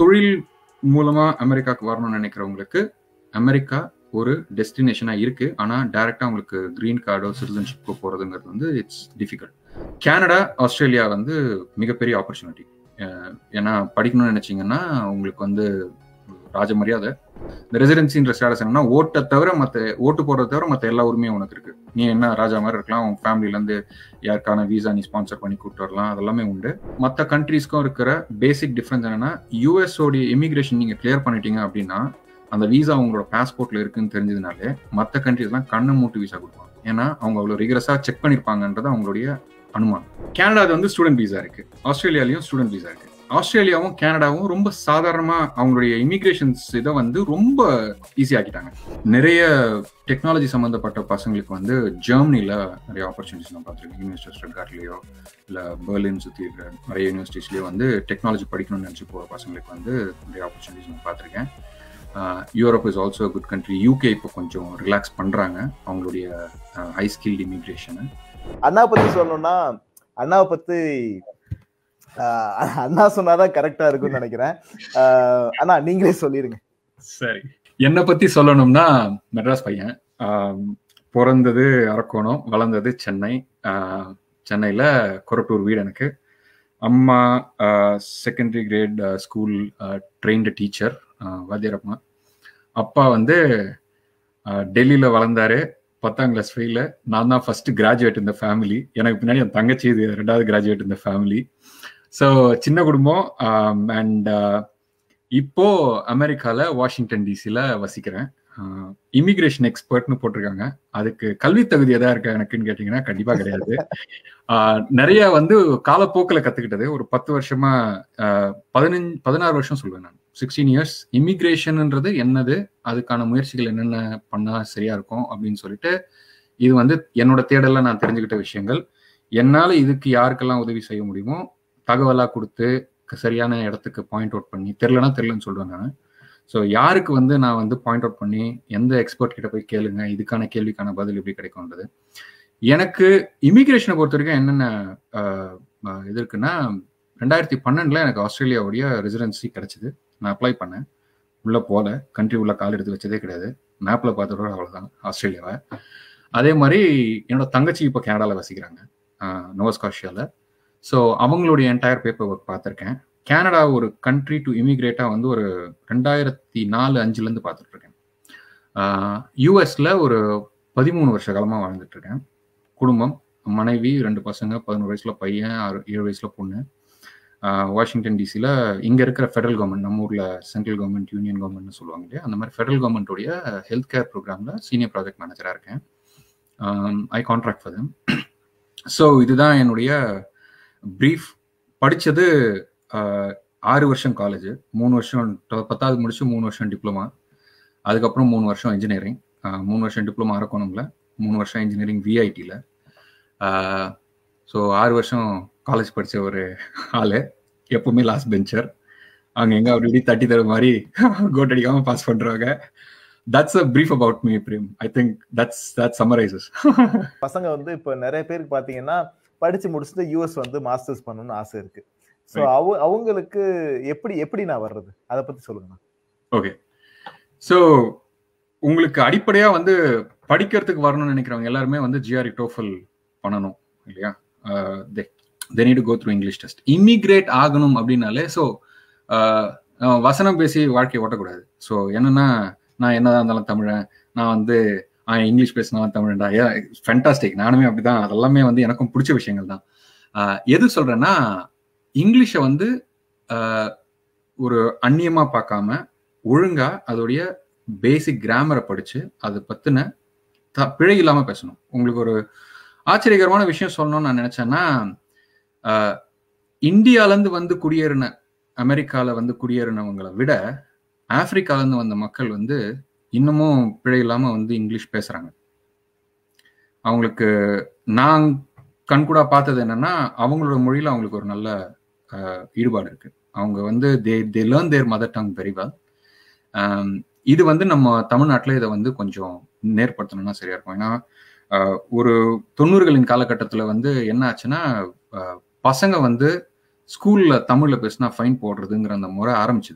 தொழில் மூலமா அமெரிக்காவுக்கு வரணும்னு நினைக்கிறவங்களுக்கு அமெரிக்கா ஒரு டெஸ்டினேஷனா இருக்கு ஆனா டைரக்டா உங்களுக்கு கிரீன் கார்டோ சிட்டிசன்ஷிப்போ போறதுங்கிறது வந்து இட்ஸ் டிஃபிகல்ட் கனடா ஆஸ்திரேலியா வந்து மிகப்பெரிய ஆப்பர்ச்சுனிட்டி ஏன்னா படிக்கணும்னு நினைச்சீங்கன்னா உங்களுக்கு வந்து ராஜ மரியாதை இந்த ரெசிடென்சின்ற ஸ்டேட்டஸ் என்னன்னா ஓட்டை தவிர மற்ற ஓட்டு போடுறத தவிர மற்ற எல்லா உரிமையும் உனக்கு இருக்கு நீ என்ன ராஜா மாதிரி இருக்கலாம் உன் ஃபேமிலில இருந்து யாருக்கான விசா நீ ஸ்பான்சர் பண்ணி கூப்பிட்டு வரலாம் அதெல்லாமே உண்டு மற்ற கண்ட்ரீஸ்க்கும் இருக்கிற பேசிக் டிஃபரன்ஸ் என்னன்னா யூஎஸ் ஓடைய இமிகிரேஷன் நீங்க கிளியர் பண்ணிட்டீங்க அப்படின்னா அந்த விசா உங்களோட பாஸ்போர்ட்ல இருக்குன்னு தெரிஞ்சதுனாலே மற்ற கண்ட்ரீஸ்லாம் கண்ணை மூட்டு விசா கொடுப்பாங்க ஏன்னா அவங்க அவ்வளோ ரிகரஸா செக் பண்ணிருப்பாங்கன்றது அவங்களுடைய அனுமானம் கனடா வந்து ஸ்டூடெண்ட் விசா இருக்கு ஆஸ்திரேலியாலையும் ஸ்டூடெண்ட் விசா இருக்கு ஆஸ்திரேலியாவும் கனடாவும் ரொம்ப சாதாரணமா அவங்களுடைய இமிகிரேஷன்ஸ் இதை வந்து ரொம்ப ஈஸி ஆக்கிட்டாங்க நிறைய டெக்னாலஜி சம்மந்தப்பட்ட பசங்களுக்கு வந்து ஜெர்மனில நிறைய ஆப்பர்ச்சுனிட்டிஸ் நான் பார்த்துருக்கேன் யூனிவர்சிட்டி ஸ்டட்கார்ட்லயோ இல்லை பெர்லின் சுற்றி இருக்கிற நிறைய யூனிவர்சிட்டிஸ்லயோ வந்து டெக்னாலஜி படிக்கணும்னு நினச்சி போகிற பசங்களுக்கு வந்து நிறைய ஆப்பர்ச்சுனிட்டிஸ் நான் பார்த்துருக்கேன் Europe is also good country UK இப்போ கொஞ்சம் ரிலாக்ஸ் பண்ணுறாங்க அவங்களுடைய ஹை ஸ்கில்ட் இமிக்ரேஷனை அண்ணா பத்தி சொல்லணும்னா அண்ணாவை பத்தி அண்ணா சொன்னாதான் கரெக்டா இருக்கும்னு நினைக்கிறேன் அண்ணா நீங்களே சொல்லிருங்க சரி என்னை பத்தி சொல்லணும்னா மெட்ராஸ் பையன் பிறந்தது அரக்கோணம் வளர்ந்தது சென்னை சென்னையில் கொரட்டூர் வீடு எனக்கு அம்மா secondary grade school trained teacher வாத்தியாரம்மா அப்பா வந்து டெல்லியில் வளர்ந்தாரு பத்தாம் கிளாஸ் ஃபெயில நான் தான் ஃபர்ஸ்ட் கிராஜுவேட் இந்த ஃபேமிலி எனக்கு பின்னாடி என் தங்கச்சி இது ரெண்டாவது கிராஜுவேட் இந்த ஃபேமிலி ஸோ சின்ன குடும்பம் அண்ட் இப்போ அமெரிக்கால வாஷிங்டன் டிசில வசிக்கிறேன் இமிகிரேஷன் எக்ஸ்பர்ட்னு போட்டிருக்காங்க அதுக்கு கல்வி தகுதி எதா இருக்கா எனக்குன்னு கேட்டீங்கன்னா கண்டிப்பா கிடையாது நிறைய வந்து காலப்போக்கில் கத்துக்கிட்டது ஒரு பத்து வருஷமா பதினஞ்சு பதினாறு வருஷம் சொல்லுவேன் நான் சிக்ஸ்டீன் இயர்ஸ் இமிகிரேஷன்ன்றது என்னது அதுக்கான முயற்சிகள் என்னென்ன பண்ணா சரியா இருக்கும் அப்படின்னு சொல்லிட்டு இது வந்து என்னோட தேடல நான் தெரிஞ்சுக்கிட்ட விஷயங்கள் என்னால இதுக்கு யாருக்கெல்லாம் உதவி செய்ய முடியுமோ தகவலா கொடுத்து சரியான இடத்துக்கு பாயிண்ட் அவுட் பண்ணி தெரிலனா தெரிலன்னு சொல்லுவேன் நான் ஸோ யாருக்கு வந்து நான் வந்து பாயிண்ட் அவுட் பண்ணி எந்த எக்ஸ்பர்ட் கிட்ட போய் கேளுங்க இதுக்கான கேள்விக்கான பதில் எப்படி கிடைக்கும்ன்றது எனக்கு இமிகிரேஷனை பொறுத்த வரைக்கும் என்னென்ன இது இருக்குன்னா ரெண்டாயிரத்தி பன்னெண்டுல எனக்கு ஆஸ்திரேலியாவுடைய ரெசிடென்சி கிடைச்சிது நான் அப்ளை பண்ணேன் உள்ள போல கண்ட்ரி உள்ள கால் எடுத்து வச்சதே கிடையாது மேப்ல பார்த்ததோட அவ்வளவுதான் ஆஸ்திரேலியாவை அதே மாதிரி என்னோட தங்கச்சி இப்போ கனடால வசிக்கிறாங்க நோவஸ்காஷியால ஸோ அவங்களுடைய என்டையர் பேப்பர் ஒர்க் பார்த்துருக்கேன் கனடா ஒரு கண்ட்ரி டு இமிகிரேட்டா வந்து ஒரு ரெண்டாயிரத்தி நாலு அஞ்சுலேருந்து பார்த்துட்டு இருக்கேன் யூஎஸ்ல ஒரு பதிமூணு வருஷ காலமாக வாழ்ந்துட்டு இருக்கேன் குடும்பம் மனைவி ரெண்டு பசங்க பதினோரு வயசுல பையன் ஆறு ஏழு வயசுல பொண்ணு வாஷிங்டன் டிசியில் இங்கே இருக்கிற ஃபெடரல் கவர்மெண்ட் நம்ம ஊரில் சென்ட்ரல் கவர்மெண்ட் யூனியன் கவர்மெண்ட்னு சொல்லுவாங்க இல்லையா அந்த மாதிரி ஃபெடரல் கவர்மெண்ட்டுடைய ஹெல்த் கேர் ப்ரோக்ராமில் சீனியர் ப்ராஜெக்ட் மேனேஜராக இருக்கேன் I contract for them so இதுதான் என்னுடைய ப்ரீஃப் படித்தது ஆறு வருஷம் காலேஜ் மூணு வருஷம் பத்தாவது முடிச்சு மூணு வருஷம் டிப்ளமா அதுக்கப்புறம் மூணு வருஷம் இன்ஜினியரிங் மூணு வருஷம் டிப்ளமா அரக்கோணம்ல மூணு வருஷம் இன்ஜினியரிங் விஐடியில் ஸோ ஆறு வருஷம் காலேஜ் படித்த ஒரு ஆள் எப்பவுமே லாஸ்ட் பெஞ்சர் அவங்க எங்க அப்படி இப்படி தட்டி தர மாதிரி கோட் அடிக்காம பாஸ் பண்றாங்க that's a brief about me Prem I think that's that summarizes பசங்க வந்து இப்போ நிறைய பேருக்கு பாத்தீங்கன்னா படிச்சு முடிச்சுட்டு யூஎஸ் வந்து மாஸ்டர்ஸ் பண்ணணும்னு ஆசை இருக்கு ஸோ அவ அவங்களுக்கு எப்படி எப்படி நான் வர்றது அதை பத்தி சொல்லுங்க ஓகே ஸோ உங்களுக்கு அடிப்படையா வந்து படிக்கிறதுக்கு வரணும்னு நினைக்கிறவங்க எல்லாருமே வந்து ஜிஆர்இ டோஃபல் பண்ணணும் இல்லையா they need go through English test immigrate ஆகணும் அப்படின்னாலே ஸோ வசனம் பேசி வாழ்க்கையை ஓட்டக்கூடாது ஸோ என்னன்னா நான் என்னதான் இருந்தாலும் தமிழன் நான் வந்து இங்கிலீஷ் பேசினா தமிழ்டா ஏ ஃபென்டாஸ்டிக் நானுமே அப்படிதான் அதெல்லாமே வந்து எனக்கும் பிடிச்ச விஷயங்கள் தான் எது சொல்றேன்னா இங்கிலீஷை வந்து ஒரு அந்நியமா பார்க்காம ஒழுங்கா அதோடைய பேசிக் கிராமரை படிச்சு அதை பத்தின த பிழை இல்லாம பேசணும் உங்களுக்கு ஒரு ஆச்சரியகரமான விஷயம் சொல்லணும்னு நான் நினைச்சேன்னா இந்தியாலேருந்து வந்து குடியேறின அமெரிக்கால வந்து குடியேறினவங்களை விட ஆப்பிரிக்காலேருந்து வந்த மக்கள் வந்து இன்னமும் பிழை இல்லாம வந்து இங்கிலீஷ் பேசுறாங்க அவங்களுக்கு நான் கண்கூடா பார்த்தது என்னன்னா அவங்களோட மொழியில அவங்களுக்கு ஒரு நல்ல ஈடுபாடு இருக்கு அவங்க வந்து they they learn their mother tongue very well இது வந்து நம்ம தமிழ்நாட்டில் இதை வந்து கொஞ்சம் நேர்படுத்தணும்னா சரியா இருக்கும் ஏன்னா ஒரு தொண்ணூறுகளின் காலகட்டத்தில் வந்து என்ன ஆச்சுன்னா பசங்க வந்து ஸ்கூல்ல தமிழ்ல பேசினா ஃபைன் போடுறதுங்கிற அந்த முறை ஆரம்பிச்சுது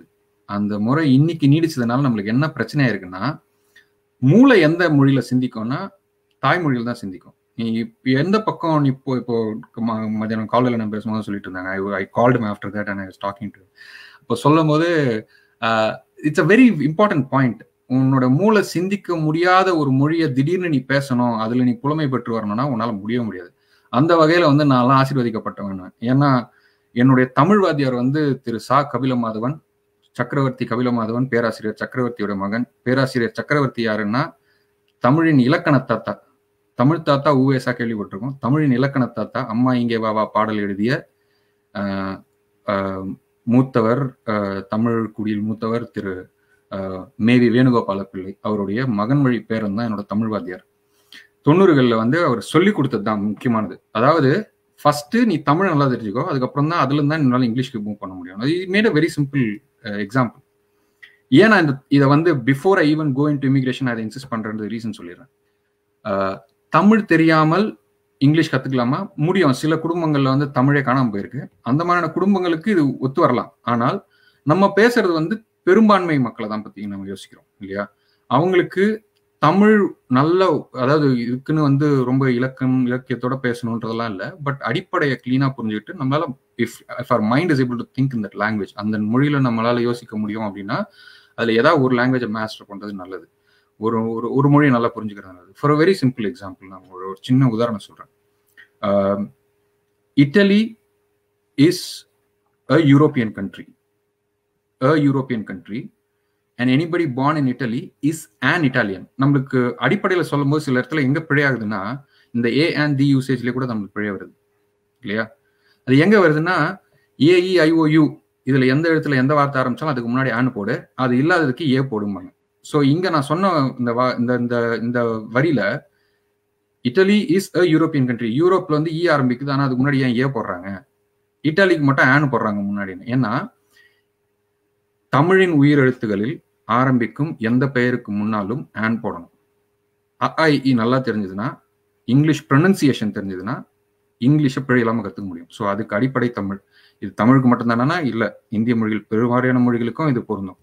அந்த முறை இன்னைக்கு நீடிச்சதுனால நம்மளுக்கு என்ன பிரச்சனையா இருக்குன்னா மூளை எந்த மொழியில சிந்திக்கும்னா தாய்மொழியில் தான் சிந்திக்கும் நீ இப்ப எந்த பக்கம் நீ இப்போ இப்போ ம- மத்தியானம் காலையில் நான் பேசும்போது சொல்லிட்டு இருந்தாங்க I I called after that and I talking to இப்போ சொல்லும் போது it's a very important point உன்னோட மூளை சிந்திக்க முடியாத ஒரு மொழியை திடீர்னு நீ பேசணும் அதுல நீ புலமை பெற்று வரணும்னா உன்னால முடியவே முடியாது அந்த வகையில வந்து நான்லாம் ஆசீர்வதிக்கப்பட்டவன் நான். ஏன்னா என்னுடைய தமிழ் வாத்தியார் வந்து திரு சா கபிலமாதவன் சக்கரவர்த்தி கபிலமாதவன் பேராசிரியர் சக்கரவர்த்தியோட மகன் பேராசிரியர் சக்கரவர்த்தி யாருன்னா தமிழின் இலக்கண தாத்தா தமிழ் தாத்தா ஊவேசா கேள்விப்பட்டிருக்கோம் தமிழின் இலக்கண தாத்தா அம்மா இங்கே வா வா பாடல் எழுதிய ஆஹ், ஆஹ், மூத்தவர் ஆஹ், தமிழ் குடியில் மூத்தவர் திரு ஆஹ், மேவி வேணுகோபால பிள்ளை அவருடைய மகன் வழி பேரன் தான் என்னோட தமிழ் வாத்தியார் தொண்ணூறுகளில் வந்து அவர் சொல்லி கொடுத்தது தான் முக்கியமானது அதாவது ஃபர்ஸ்ட் நீ தமிழ் நல்லா தெரிஞ்சுக்கோ அதுக்கப்புறம் தான் அதுல தான் என்னால இங்கிலீஷ்க்கு மூவ் பண்ண முடியும் அது made a very simple example ஏன் நான் இந்த இதை வந்து before I even go into immigration அதை இன்சிஸ்ட் பண்றது ரீசன் சொல்லிடுறேன் ஆஹ், தமிழ் தெரியாமல் இங்கிலீஷ் கத்துக்கலாமா முடியும் சில குடும்பங்கள்ல வந்து தமிழே காணாம போயிருக்கு அந்த மாதிரியான குடும்பங்களுக்கு இது ஒத்து வரலாம் ஆனால் நம்ம பேசுறது வந்து பெரும்பான்மை மக்களை தான் பத்தி நம்ம யோசிக்கிறோம் இல்லையா அவங்களுக்கு தமிழ் நல்ல அதாவது இதுக்குன்னு வந்து ரொம்ப இலக்கம் இலக்கியத்தோட பேசணுன்றதெல்லாம் இல்லை பட் அடிப்படையை கிளீனா புரிஞ்சுக்கிட்டு நம்மளால if if our mind is able to think in that language அந்த மொழியில நம்மளால யோசிக்க முடியும் அப்படின்னா அதுல ஏதாவது ஒரு லாங்குவேஜை மாஸ்டர் பண்றது நல்லது ஒரு ஒரு ஒரு மொழியை நல்லா புரிஞ்சுக்கிறது நல்லது ஃபார் வெரி சிம்பிள் எக்ஸாம்பிள் நான் ஒரு ஒரு சின்ன உதாரணம் சொல்றேன் Italy is a European country a European country and anybody born in Italy is an Italian நம்மளுக்கு அடிப்படையில் சொல்லும்போது சில இடத்துல எங்க பிழையாகுதுன்னா இந்த ஏ அண்ட் தி யூசேஜ்லேயே கூட நம்மளுக்கு பிழை வருது இல்லையா அது எங்க வருதுன்னா ஏஇ ஐஓயு இதுல எந்த இடத்துல எந்த வார்த்தை ஆரம்பிச்சாலும் அதுக்கு முன்னாடி ஆன் போடு அது இல்லாததுக்கு ஏ போடும்பாங்க ஸோ இங்க நான் சொன்ன இந்த வா- இந்த இந்த இந்த வரியில Italy is a European country யூரோப்ல வந்து இ ஆரம்பிக்குது ஆனா அதுக்கு முன்னாடி ஏன் ஏ போடுறாங்க இட்டாலிக்கு மட்டும் ஆன் போடுறாங்க முன்னாடி ஏன்னா தமிழின் உயிரெழுத்துகளில் ஆரம்பிக்கும் எந்த பெயருக்கு முன்னாலும் ஆன் போடணும் அ ஆ, இ, ஈ நல்லா தெரிஞ்சதுன்னா இங்கிலீஷ் ப்ரொனன்சியேஷன் தெரிஞ்சதுன்னா இங்கிலீஷை பிழை இல்லாம கத்துக்க முடியும் ஸோ அதுக்கு அடிப்படை தமிழ் இது தமிழுக்கு மட்டும்தானா இல்ல இந்திய மொழிகள் பெருவாரியான மொழிகளுக்கும் இது பொருந்தும்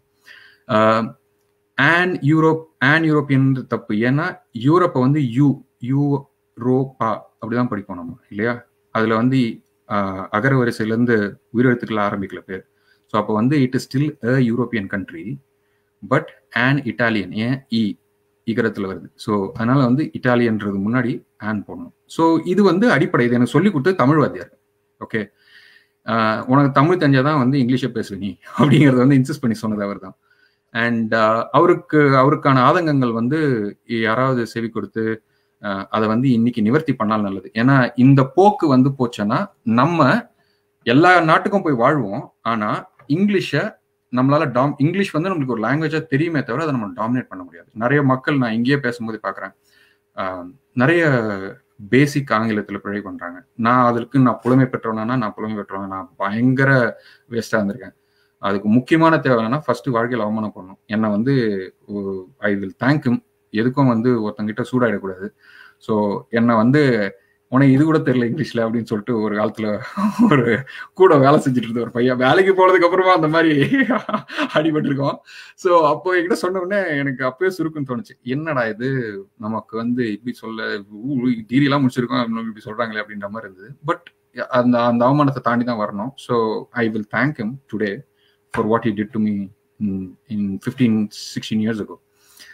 ஆன் யூரோப் ஆன் யூரோப்பியன் தப்பு ஏன்னா யூரோப்பை வந்து யூ யூ ரோப்பா அப்படிதான் படிப்போம் நம்ம இல்லையா அதுல வந்து ஆஹ், அகர வரிசையில இருந்து உயிரெழுத்துக்கள் ஆரம்பிக்கல பேர் ஸோ அப்போ வந்து it is still a European country but an Italian ஏன் இ இகரத்துல வருது ஸோ அதனால வந்து இட்டாலியன்றது முன்னாடி ஆன் போடணும் ஸோ இது வந்து அடிப்படை இது எனக்கு சொல்லி கொடுத்து தமிழ் வாத்தியார் ஓகே உனக்கு தமிழ் தெரிஞ்சாதான் வந்து இங்கிலீஷை பேசுவ நீ அப்படிங்கறத வந்து இன்சிஸ்ட் பண்ணி சொன்னது அவர் தான் அண்ட் அவருக்கு அவருக்கான ஆதங்கங்கள் வந்து யாராவது செவி கொடுத்து அஹ், அதை வந்து இன்னைக்கு நிவர்த்தி பண்ணால் நல்லது ஏன்னா இந்த போக்கு வந்து போச்சுன்னா நம்ம எல்லா நாட்டுக்கும் போய் வாழ்வோம் ஆனா இங்கிலீஷை நம்மளால டாம் இங்கிலீஷ் வந்து நம்மளுக்கு ஒரு லாங்குவேஜா தெரியுமே தவிர அதை நம்ம டாமினேட் பண்ண முடியாது நிறைய மக்கள் நான் இங்கேயே பேசும்போது பாக்குறேன் ஆஹ், நிறைய பேசிக் ஆங்கிலத்துல பிழை பண்றாங்க நான் அதற்கு நான் புலமை பெற்றவனா நான் புலமை பெற்றவன் நான் பயங்கர வேஸ்டா இருந்திருக்கேன் அதுக்கு முக்கியமான தேவை என்னன்னா ஃபர்ஸ்ட் வாழ்க்கையில் அவமானம் பண்ணணும் என்னை வந்து ஐ வில் தேங்க்யூம் எதுக்கும் வந்து ஒருத்தங்கிட்ட சூடாயிடக்கூடாது ஸோ என்னை வந்து உனக்கு இது கூட தெரியல இங்கிலீஷ்ல அப்படின்னு சொல்லிட்டு ஒரு காலத்துல ஒரு கூட வேலை செஞ்சுட்டு இருந்த ஒரு பையன் வேலைக்கு போனதுக்கு அப்புறமா அந்த மாதிரி அடிபட்டிருக்கோம் ஸோ அப்போ என்கிட்ட சொன்ன உடனே எனக்கு அப்பவே சுருக்குன்னு தோணுச்சு என்னடா இது நமக்கு வந்து இப்படி சொல்ல டிகிரி எல்லாம் முடிச்சிருக்கோம் இன்னும் இப்படி சொல்றாங்களே அப்படின்ற மாதிரி இருந்தது பட் அந்த அந்த அவமானத்தை தாண்டி தான் வரணும் so I will thank him today for what he did to me in fifteen sixteen years ago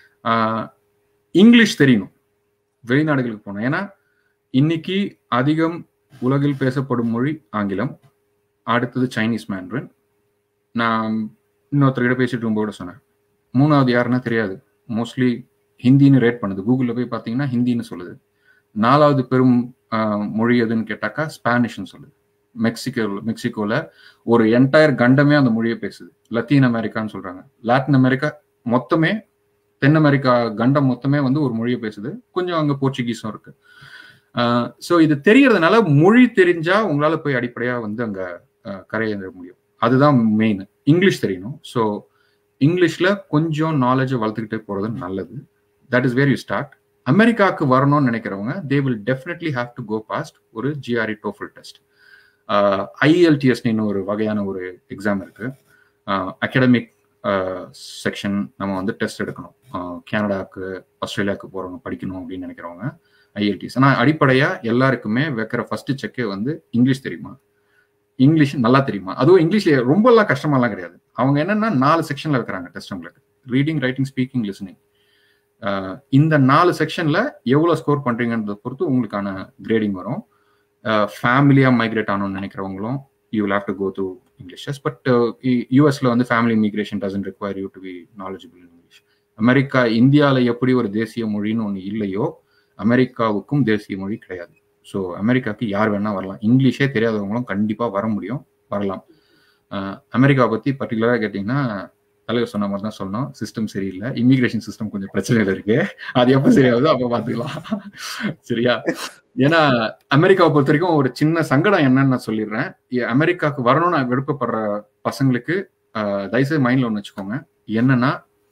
English தெரியணும் வெளிநாடுகளுக்கு போகணும் ஏன்னா இன்னைக்கு அதிகம் உலகில் பேசப்படும் மொழி ஆங்கிலம் அடுத்தது சைனீஸ் மேண்ட்ரின் நான் இன்னொருத்தர்கிட்ட பேசிட்டு இருக்கும்போது கூட சொன்னேன் மூணாவது யாருன்னா தெரியாது மோஸ்ட்லி ஹிந்தின்னு ரேட் பண்ணுது கூகுளில் போய் பார்த்தீங்கன்னா ஹிந்தின்னு சொல்லுது நாலாவது பெரும் ஆஹ், மொழி எதுன்னு கேட்டாக்கா ஸ்பானிஷ்னு சொல்லுது மெக்சிகோ மெக்சிகோல ஒரு என்டையர் கண்டமே அந்த மொழியை பேசுது லத்தீன் அமெரிக்கான்னு சொல்றாங்க லாட்டின் அமெரிக்கா மொத்தமே தென் அமெரிக்கா கண்டம் மொத்தமே வந்து ஒரு மொழியை பேசுது கொஞ்சம் அங்க போர்ச்சுகீஸும் இருக்கு ஸோ இது தெரியறதுனால மொழி தெரிஞ்சா உங்களால போய் அடிப்படையா வந்து அங்க அஹ், கரையேற முடியும் அதுதான் மெயின் இங்கிலீஷ் தெரியணும் ஸோ இங்கிலீஷ்ல கொஞ்சம் நாலேஜை வளர்த்துக்கிட்டே போறது நல்லது that is where you start அமெரிக்காவுக்கு வரணும்னு நினைக்கிறவங்க they will definitely have to go past ஒரு ஜிஆர்இ டோஃபல் டெஸ்ட் ஐஎல்டிஎஸ்னு ஒரு வகையான ஒரு எக்ஸாம் இருக்கு அகடமிக் செக்ஷன் நம்ம வந்து டெஸ்ட் எடுக்கணும் கனடாக்கு ஆஸ்திரேலியாவுக்கு போகிறவங்க படிக்கணும் அப்படின்னு நினைக்கிறவங்க ஐஐடிஸ் ஆனால் அடிப்படையாக எல்லாருக்குமே வைக்கிற ஃபர்ஸ்ட் செக்கே வந்து இங்கிலீஷ் தெரியுமா இங்கிலீஷ் நல்லா தெரியுமா அதுவும் இங்கிலீஷ்ல ரொம்பலாம் கஷ்டமாலாம் கிடையாது அவங்க என்னன்னா நாலு செக்ஷன்ல வைக்கிறாங்க டெஸ்ட் உங்களுக்கு ரீடிங் ரைட்டிங் ஸ்பீக்கிங் லிசனிங் இந்த நாலு செக்ஷன்ல எவ்வளவு ஸ்கோர் பண்றீங்கன்றத பொறுத்து உங்களுக்கான கிரேடிங் வரும் ஃபேமிலியா மைக்ரேட் ஆகணும்னு நினைக்கிறவங்களும் you will have to go to English but யூஎஸ்ல வந்து family immigration doesn't require you to be knowledgeable in English America இந்தியாவில் எப்படி ஒரு தேசிய மொழின்னு ஒன்று இல்லையோ அமெரிக்காவுக்கும் தேசிய மொழி கிடையாது ஸோ அமெரிக்காவுக்கு யார் வேணா வரலாம் இங்கிலீஷே தெரியாதவங்களும் கண்டிப்பாக வர முடியும் வரலாம் அமெரிக்காவை பற்றி பர்டிகுலராக கேட்டிங்கன்னா தலைவர் சொன்ன மாதிரி தான் சொன்னோம் சிஸ்டம் சரியில்லை இமிகிரேஷன் சிஸ்டம் கொஞ்சம் பிரச்சனைகள் இருக்கு அது எப்போ சரியாகுதோ அப்போ பார்த்துக்கலாம் சரியா ஏன்னா அமெரிக்காவை பொறுத்த வரைக்கும் ஒரு சின்ன சங்கடம் என்னன்னு நான் சொல்லிடுறேன் அமெரிக்காவுக்கு வரணும்னு விருப்பப்படுற பசங்களுக்கு தயவுசெய்து மைண்ட்ல ஒன்று வச்சுக்கோங்க என்னன்னா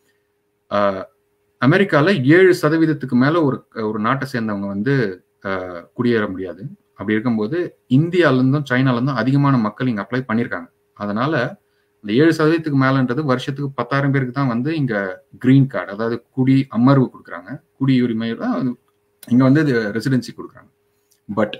அமெரிக்காவில் ஏழு சதவீதத்துக்கு மேல ஒரு ஒரு நாட்டை சேர்ந்தவங்க வந்து குடியேற முடியாது அப்படி இருக்கும்போது இந்தியாவிலேருந்தும் சைனாலேருந்தும் அதிகமான மக்கள் இங்கே அப்ளை பண்ணியிருக்காங்க அதனால இந்த ஏழு சதவீதத்துக்கு மேலன்றது வருஷத்துக்கு பத்தாயிரம் பேருக்கு தான் வந்து இங்க கிரீன் கார்டு அதாவது குடி அமர்வு கொடுக்குறாங்க குடி உரிமை இங்க வந்து ரெசிடென்சி கொடுக்குறாங்க பட்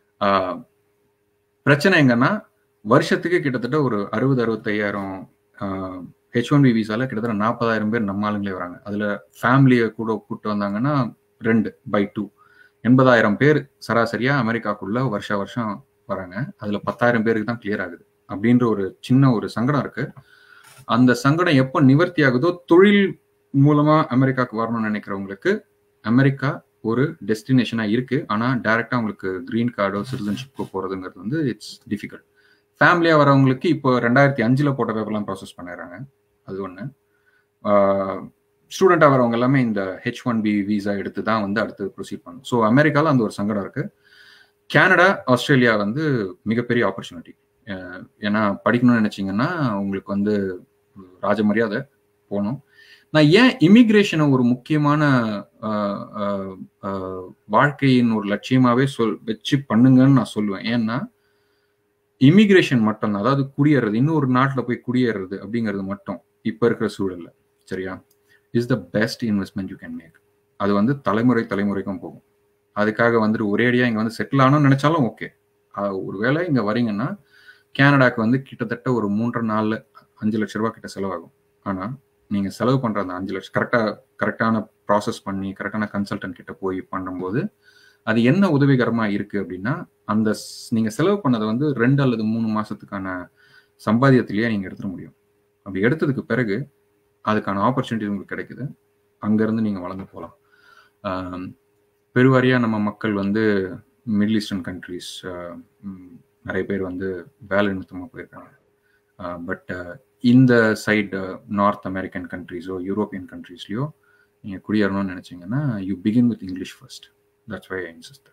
பிரச்சனை எங்கன்னா வருஷத்துக்கு கிட்டத்தட்ட ஒரு அறுபது அறுபத்தையாயிரம் ஹெச் ஒன் பி விசால கிட்டத்தட்ட நாற்பதாயிரம் பேர் நம்ம ஆளுங்களே வராங்க அதுல ஃபேமிலியை கூட கூப்பிட்டு வந்தாங்கன்னா ரெண்டு பை டூ எண்பதாயிரம் பேர் சராசரியா அமெரிக்காக்குள்ள வருஷ வருஷம் வராங்க அதுல பத்தாயிரம் பேருக்கு தான் கிளியர் ஆகுது அப்படின்ற ஒரு சின்ன ஒரு சங்கடம் இருக்கு அந்த சங்கடம் எப்போ நிவர்த்தி ஆகுதோ தொழில் மூலமா அமெரிக்காவுக்கு வரணும்னு நினைக்கிறவங்களுக்கு அமெரிக்கா ஒரு டெஸ்டினேஷனா இருக்கு ஆனா டைரக்டா உங்களுக்கு கிரீன் கார்டோ சிட்டிசன்ஷிப்போ போறதுங்கிறது வந்து இட்ஸ் டிஃபிகல்ட் ஃபேமிலியா வரவங்களுக்கு இப்போ ரெண்டாயிரத்தி அஞ்சுல போட்ட பேப்பர்லாம் ப்ராசஸ் பண்ணிடுறாங்க அது ஒன்று ஸ்டூடெண்டாக வரவங்க எல்லாமே இந்த ஹெச் ஒன் பி விசா எடுத்து தான் வந்து அடுத்து ப்ரொசீட் பண்ணும் ஸோ அமெரிக்காவில் அந்த ஒரு சங்கடம் இருக்கு கனடா ஆஸ்திரேலியா வந்து மிகப்பெரிய ஆப்பர்ச்சுனிட்டி ஏன்னா படிக்கணும்னு நினைச்சிங்கன்னா உங்களுக்கு வந்து ராஜ மரியாதை போகணும் நான் ஏன் இமிக்ரேஷனை ஒரு முக்கியமான வாழ்க்கையின் ஒரு லட்சியமாவே சொல் வச்சு பண்ணுங்கன்னு நான் சொல்லுவேன் ஏன்னா இமிகிரேஷன் மட்டும் தான் அதாவது குடியேறது இன்னொரு நாட்டில் போய் குடியேறது அப்படிங்கிறது மட்டும் இப்போ இருக்கிற சூழல்ல சரியா is the best investment you can make அது வந்து தலைமுறை தலைமுறைக்கும் போகும் அதுக்காக வந்துட்டு ஒரேடியாக இங்கே வந்து செட்டில் ஆகணும்னு நினைச்சாலும் ஓகே ஒருவேளை இங்கே வரீங்கன்னா கேனடாக்கு வந்து கிட்டத்தட்ட ஒரு மூன்று நாலு அஞ்சு லட்ச ரூபா கிட்ட செலவாகும் ஆனால் நீங்கள் செலவு பண்ணுற அந்த அஞ்சு லட்சம் கரெக்டாக கரெக்டான ப்ராசஸ் பண்ணி கரெக்டான கன்சல்டன்ட் கிட்ட போய் பண்ணும்போது அது என்ன உதவிகரமாக இருக்குது அப்படின்னா அந்த நீங்கள் செலவு பண்ணதை வந்து ரெண்டு அல்லது மூணு மாதத்துக்கான சம்பாதியத்திலேயே நீங்கள் எடுத்துட முடியும் அப்படி எடுத்ததுக்கு பிறகு அதுக்கான ஆப்பர்ச்சுனிட்டி உங்களுக்கு கிடைக்குது அங்கேருந்து நீங்கள் வளர்ந்து போகலாம் பெருவாரியாக நம்ம மக்கள் வந்து மிடில் ஈஸ்டர்ன் கண்ட்ரிஸ் நிறைய பேர் வந்து வேலை நிறுத்தமாக போயிருக்காங்க பட் இந்த சைடு நார்த் அமெரிக்கன் கண்ட்ரீஸோ யூரோப்பியன் கண்ட்ரீஸ்லையோ நீங்கள் குடியேறணும்னு நினச்சிங்கன்னா you begin with English first that's why இன்சிஸ்டர்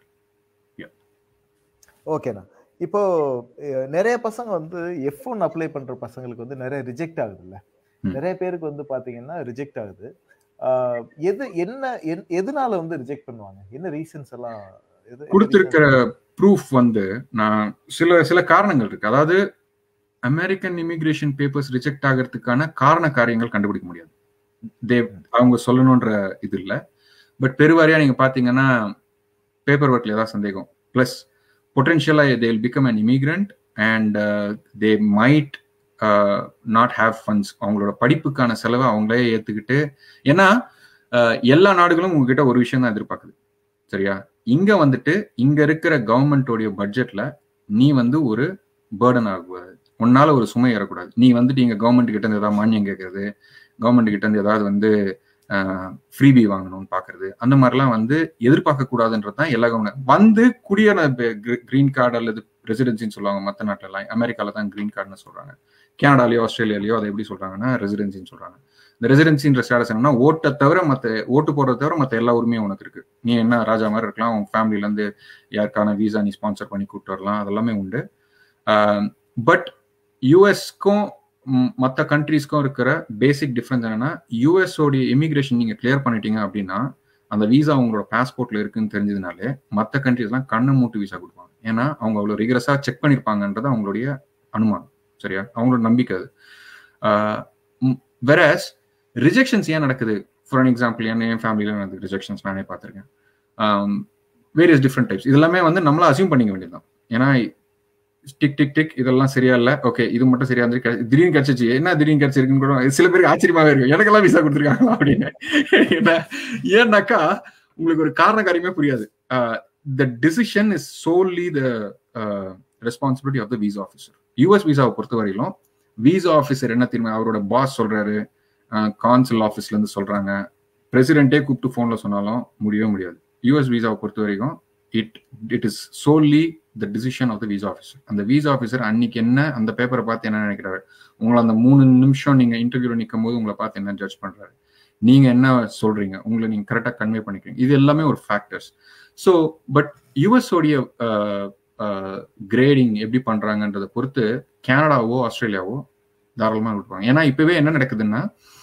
ஓகேண்ணா இப்போ நிறைய பசங்க வந்து எஃப் ஒன் அப்ளை பண்ற பசங்களுக்கு வந்து நிறைய ரிஜெக்ட் ஆகுதுல்ல நிறைய பேருக்கு வந்து பாத்தீங்கன்னா ரிஜெக்ட் ஆகுது எது என்ன எதனால வந்து ரிஜெக்ட் பண்ணுவாங்க என்ன ரீசன்ஸ் எல்லாம் கொடுத்திருக்கிற ப்ரூஃப் வந்து நான் சில சில காரணங்கள் இருக்கு அதாவது அமெரிக்கன் இமிகிரேஷன் பேப்பர்ஸ் ரிஜெக்ட் ஆகிறதுக்கான காரண காரியங்கள் கண்டுபிடிக்க முடியாது தே அவங்க சொல்லணுன்ற இது இல்லை பட் பெருவாரியா நீங்க பாத்தீங்கன்னா பேப்பர் ஒர்க்ல ஏதாவது சந்தேகம் பிளஸ் பொட்டென்ஷியலா they will become an immigrant and they might not have funds அவங்களோட படிப்புக்கான செலவை அவங்களே ஏத்துக்கிட்டு ஏன்னா எல்லா நாடுகளும் உங்ககிட்ட ஒரு விஷயம் தான் எதிர்பார்க்குது சரியா இங்க வந்துட்டு இங்க இருக்கிற கவர்மெண்டோடைய பட்ஜெட்ல நீ வந்து ஒரு பேர்டன் ஆகக்கூடாது உன்னால ஒரு சுமை ஏறக்கூடாது நீ வந்துட்டு இங்க கவர்மெண்ட் கிட்ட இருந்து ஏதாவது மானியம் கேட்கறது கவர்மெண்ட் கிட்ட இருந்து ஏதாவது வந்து ஃப்ரீபி வாங்கணும்னு பாக்குறது அந்த மாதிரிலாம் வந்து எதிர்பார்க்க கூடாதுன்றது தான் எல்லா கவர்மெண்ட் வந்து குடியேற கிரீன் கார்டு அல்லது ரெசிடென்சின்னு சொல்லுவாங்க மற்ற நாட்டிலலாம் அமெரிக்கால தான் கிரீன் கார்டுன்னு சொல்றாங்க கனடாலேயோ ஆஸ்திரேலியாலேயோ அதை எப்படி சொல்றாங்கன்னா ரெசிடென்சின்னு சொல்றாங்க இந்த ரெசிடென்சின்ற ஸ்டேட்டஸ் என்னன்னா ஓட்டை தவிர மற்ற ஓட்டு போடுறத தவிர மற்ற எல்லா உரிமையும் உனக்கு இருக்கு நீ என்ன ராஜா மாதிரி இருக்கலாம் உன் ஃபேமிலில இருந்து யாருக்கான விசா நீ ஸ்பான்சர் பண்ணி கூப்பிட்டு வரலாம் அதெல்லாமே உண்டு பட் யூஎஸ்க்கும் மற்ற கண்ட்ரீஸ்க்கும் இருக்கிற பேசிக் டிஃப்ரென்ஸ் என்னன்னா யூஎஸோடைய இமிகிரேஷன் நீங்க கிளியர் பண்ணிட்டீங்க அப்படின்னா அந்த விசா உங்களோட பாஸ்போர்ட்ல இருக்குன்னு தெரிஞ்சதுனாலே மற்ற கண்ட்ரீஸ்லாம் கண்ணை மூட்டு விசா கொடுப்பாங்க ஏன்னா அவங்க அவ்வளோ ரிகரஸா செக் பண்ணியிருப்பாங்கன்றது அவங்களுடைய அனுமானம் சரியா அவங்களோட நம்பிக்கை அது வெரஸ் ரிஜெக்ஷன்ஸ் ஏன் நடக்குது ஃபார் அன் எக்ஸாம்பிள் என்ன என் ஃபேமிலியில் நடக்குது ரிஜெக்ஷன்ஸ் நானே பார்த்துருக்கேன் வேரியஸ் டிஃப்ரெண்ட் டைப்ஸ் இதெல்லாமே வந்து நம்மள அசியூம் பண்ணிக்க வேண்டியதுதான் ஏன்னா டிக் டிக் டிக் இதெல்லாம் சரியா இல்ல ஓகே இது மட்டும் சரியா இருந்து திடீர்னு கிடைச்சிச்சு என்ன திடீர்னு கிடைச்சிருக்குன்னு கூட சில பேருக்கு ஆச்சரியமாவே இருக்கும் எனக்கெல்லாம் விசா கொடுத்துருக்காங்க அப்படின்னு ஏன்னாக்கா உங்களுக்கு ஒரு காரண காரியமே புரியாது the decision is solely the responsibility of the visa officer US விசாவை பொறுத்த வரையிலும் விசா ஆஃபீஸர் என்ன தெரியுமா அவரோட பாஸ் சொல்றாரு கான்சுல் ஆஃபீஸ்ல இருந்து சொல்றாங்க பிரசிடென்ட்டே கூப்பிட்டு போன்ல சொன்னாலும் முடியவே முடியாது யூஎஸ் விசாவை பொறுத்த வரைக்கும் it it is solely the decision of the visa officer அந்த விசா ஆஃபீஸர் அன்னைக்கு என்ன அந்த பேப்பரை பார்த்து என்ன நினைக்கிறாரு உங்களை அந்த மூணு நிமிஷம் நீங்க இன்டர்வியூல நிற்கும் போது உங்களை பார்த்து என்ன ஜட்ஜ் பண்றாரு நீங்க என்ன சொல்றீங்க உங்களை நீங்க கரெக்டா கன்வே பண்ணிக்கிறீங்க இது எல்லாமே ஒரு ஃபேக்டர்ஸ் ஸோ பட் யூஎஸ் உடைய கிரேடிங் எப்படி பண்றாங்கன்றதை பொறுத்து கனடாவோ ஆஸ்திரேலியாவோ தாராளமா விட்டுருவாங்க ஏன்னா இப்பவே என்ன நடக்குதுன்னா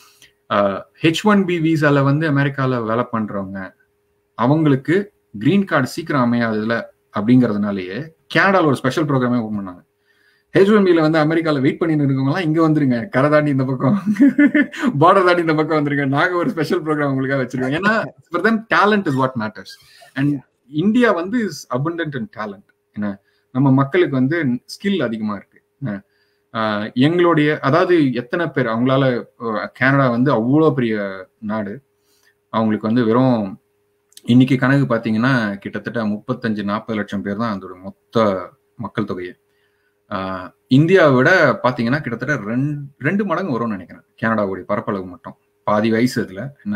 ஹெச் ஒன் பி விசால வந்து அமெரிக்கால வேலை பண்றவங்க அவங்களுக்கு கிரீன் கார்டு சீக்கிரம் அமையாததுல அப்படிங்கறதுனாலயே கனடால ஒரு ஸ்பெஷல் ப்ரோக்ராமே ஓப்பன் பண்ணாங்க ஹெச் ஒன் பில வந்து அமெரிக்கால வெயிட் பண்ணிட்டு இருக்கவங்கலாம் இங்க வந்துருங்க கரை தாண்டி இந்த பக்கம் பார்டர் தாண்டி இந்த பக்கம் வந்துருங்க நாங்க ஒரு ஸ்பெஷல் ப்ரோக்ராம் உங்களுக்காக வச்சிருக்கோம் ஏன்னா for them talent is what matters and India வந்து இஸ் அபண்டன்ட் அண்ட் டேலண்ட் என்ன நம்ம மக்களுக்கு வந்து ஸ்கில் அதிகமா இருக்கு எங்களுடைய அதாவது எத்தனை பேர் அவங்களால கனடா வந்து அவ்வளோ பெரிய நாடு அவங்களுக்கு வந்து வெறும் இன்னைக்கு கணக்கு பார்த்தீங்கன்னா கிட்டத்தட்ட முப்பத்தஞ்சு நாற்பது லட்சம் பேர் தான் அதோட மொத்த மக்கள் தொகையை இந்தியாவை விட பார்த்தீங்கன்னா கிட்டத்தட்ட ரெண்டு ரெண்டு மடங்கு வரும்னு நினைக்கிறேன் கனடாவுடைய பரப்பளவு மட்டும் பாதி வயசு இதுல என்ன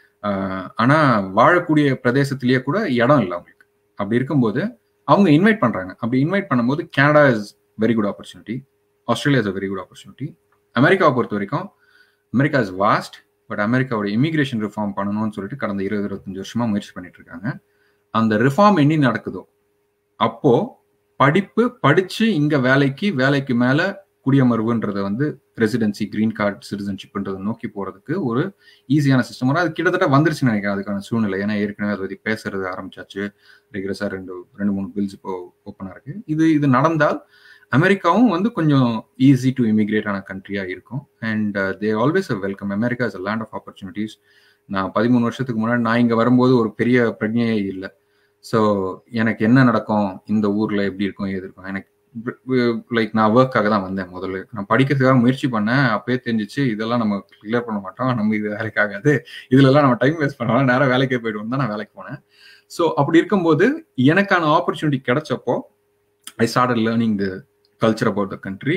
ஆனா வாழக்கூடிய பிரதேசத்திலேயே கூட இடம் இல்லை அவங்களுக்கு அப்படி இருக்கும்போது அவங்க இன்வைட் பண்றாங்க அப்படி இன்வைட் பண்ணும்போது Canada is very good opportunity Australia is a very good opportunity அமெரிக்காவை பொறுத்த வரைக்கும் அமெரிக்கா இஸ் வாஸ்ட் பட் அமெரிக்காவோட இமிகிரேஷன் ரிஃபார்ம் பண்ணணும்னு சொல்லிட்டு கடந்த இருபது இருபத்தஞ்சு வருஷமா முயற்சி பண்ணிட்டு இருக்காங்க அந்த ரிஃபார்ம் என்னி நடக்குதோ அப்போ படிப்பு படிச்சு இங்க வேலைக்கு வேலைக்கு மேல குடியமர்வுன்றத வந்து ரெசிடென்சி கிரீன் கார்டு சிட்டிசன்ஷிப்ன்றதை நோக்கி போறதுக்கு ஒரு ஈஸியான சிஸ்டம் வரும் அது கிட்டத்தட்ட வந்துருச்சுன்னு நினைக்கிறேன் அதுக்கான சூழ்நிலை ஏன்னா ஏற்கனவே அதை பத்தி பேசுறது ஆரம்பிச்சாச்சு ரெகுலஸா ரெண்டு ரெண்டு மூணு பில்ஸ் இப்போ ஓப்பனா இருக்கு இது இது நடந்தால் அமெரிக்காவும் வந்து கொஞ்சம் ஈஸி டு இமிகிரேட் ஆன கண்ட்ரியா இருக்கும் and they always a welcome America is a land of opportunities நான் பதிமூணு வருஷத்துக்கு முன்னாடி நான் இங்க வரும்போது ஒரு பெரிய பிரஜையே இல்லை ஸோ எனக்கு என்ன நடக்கும் இந்த ஊர்ல எப்படி இருக்கும் ஏது இருக்கும் எனக்கு லைக் நான் ஒர்க்காக தான் வந்தேன் முதல்ல நான் படிக்கிறதுக்காக முயற்சி பண்ணேன் அப்பயே தெரிஞ்சிச்சு இதெல்லாம் நம்ம கிளியர் பண்ண மாட்டோம் நம்ம இது வேலைக்கு ஆகாது இதுல எல்லாம் நம்ம டைம் வேஸ்ட் பண்ணலாம் நேரம் வேலைக்கே போயிடுவோம் தான் நான் வேலைக்கு போனேன் ஸோ அப்படி இருக்கும்போது எனக்கான ஆப்பர்ச்சுனிட்டி கிடைச்சப்போ I started learning the culture about the country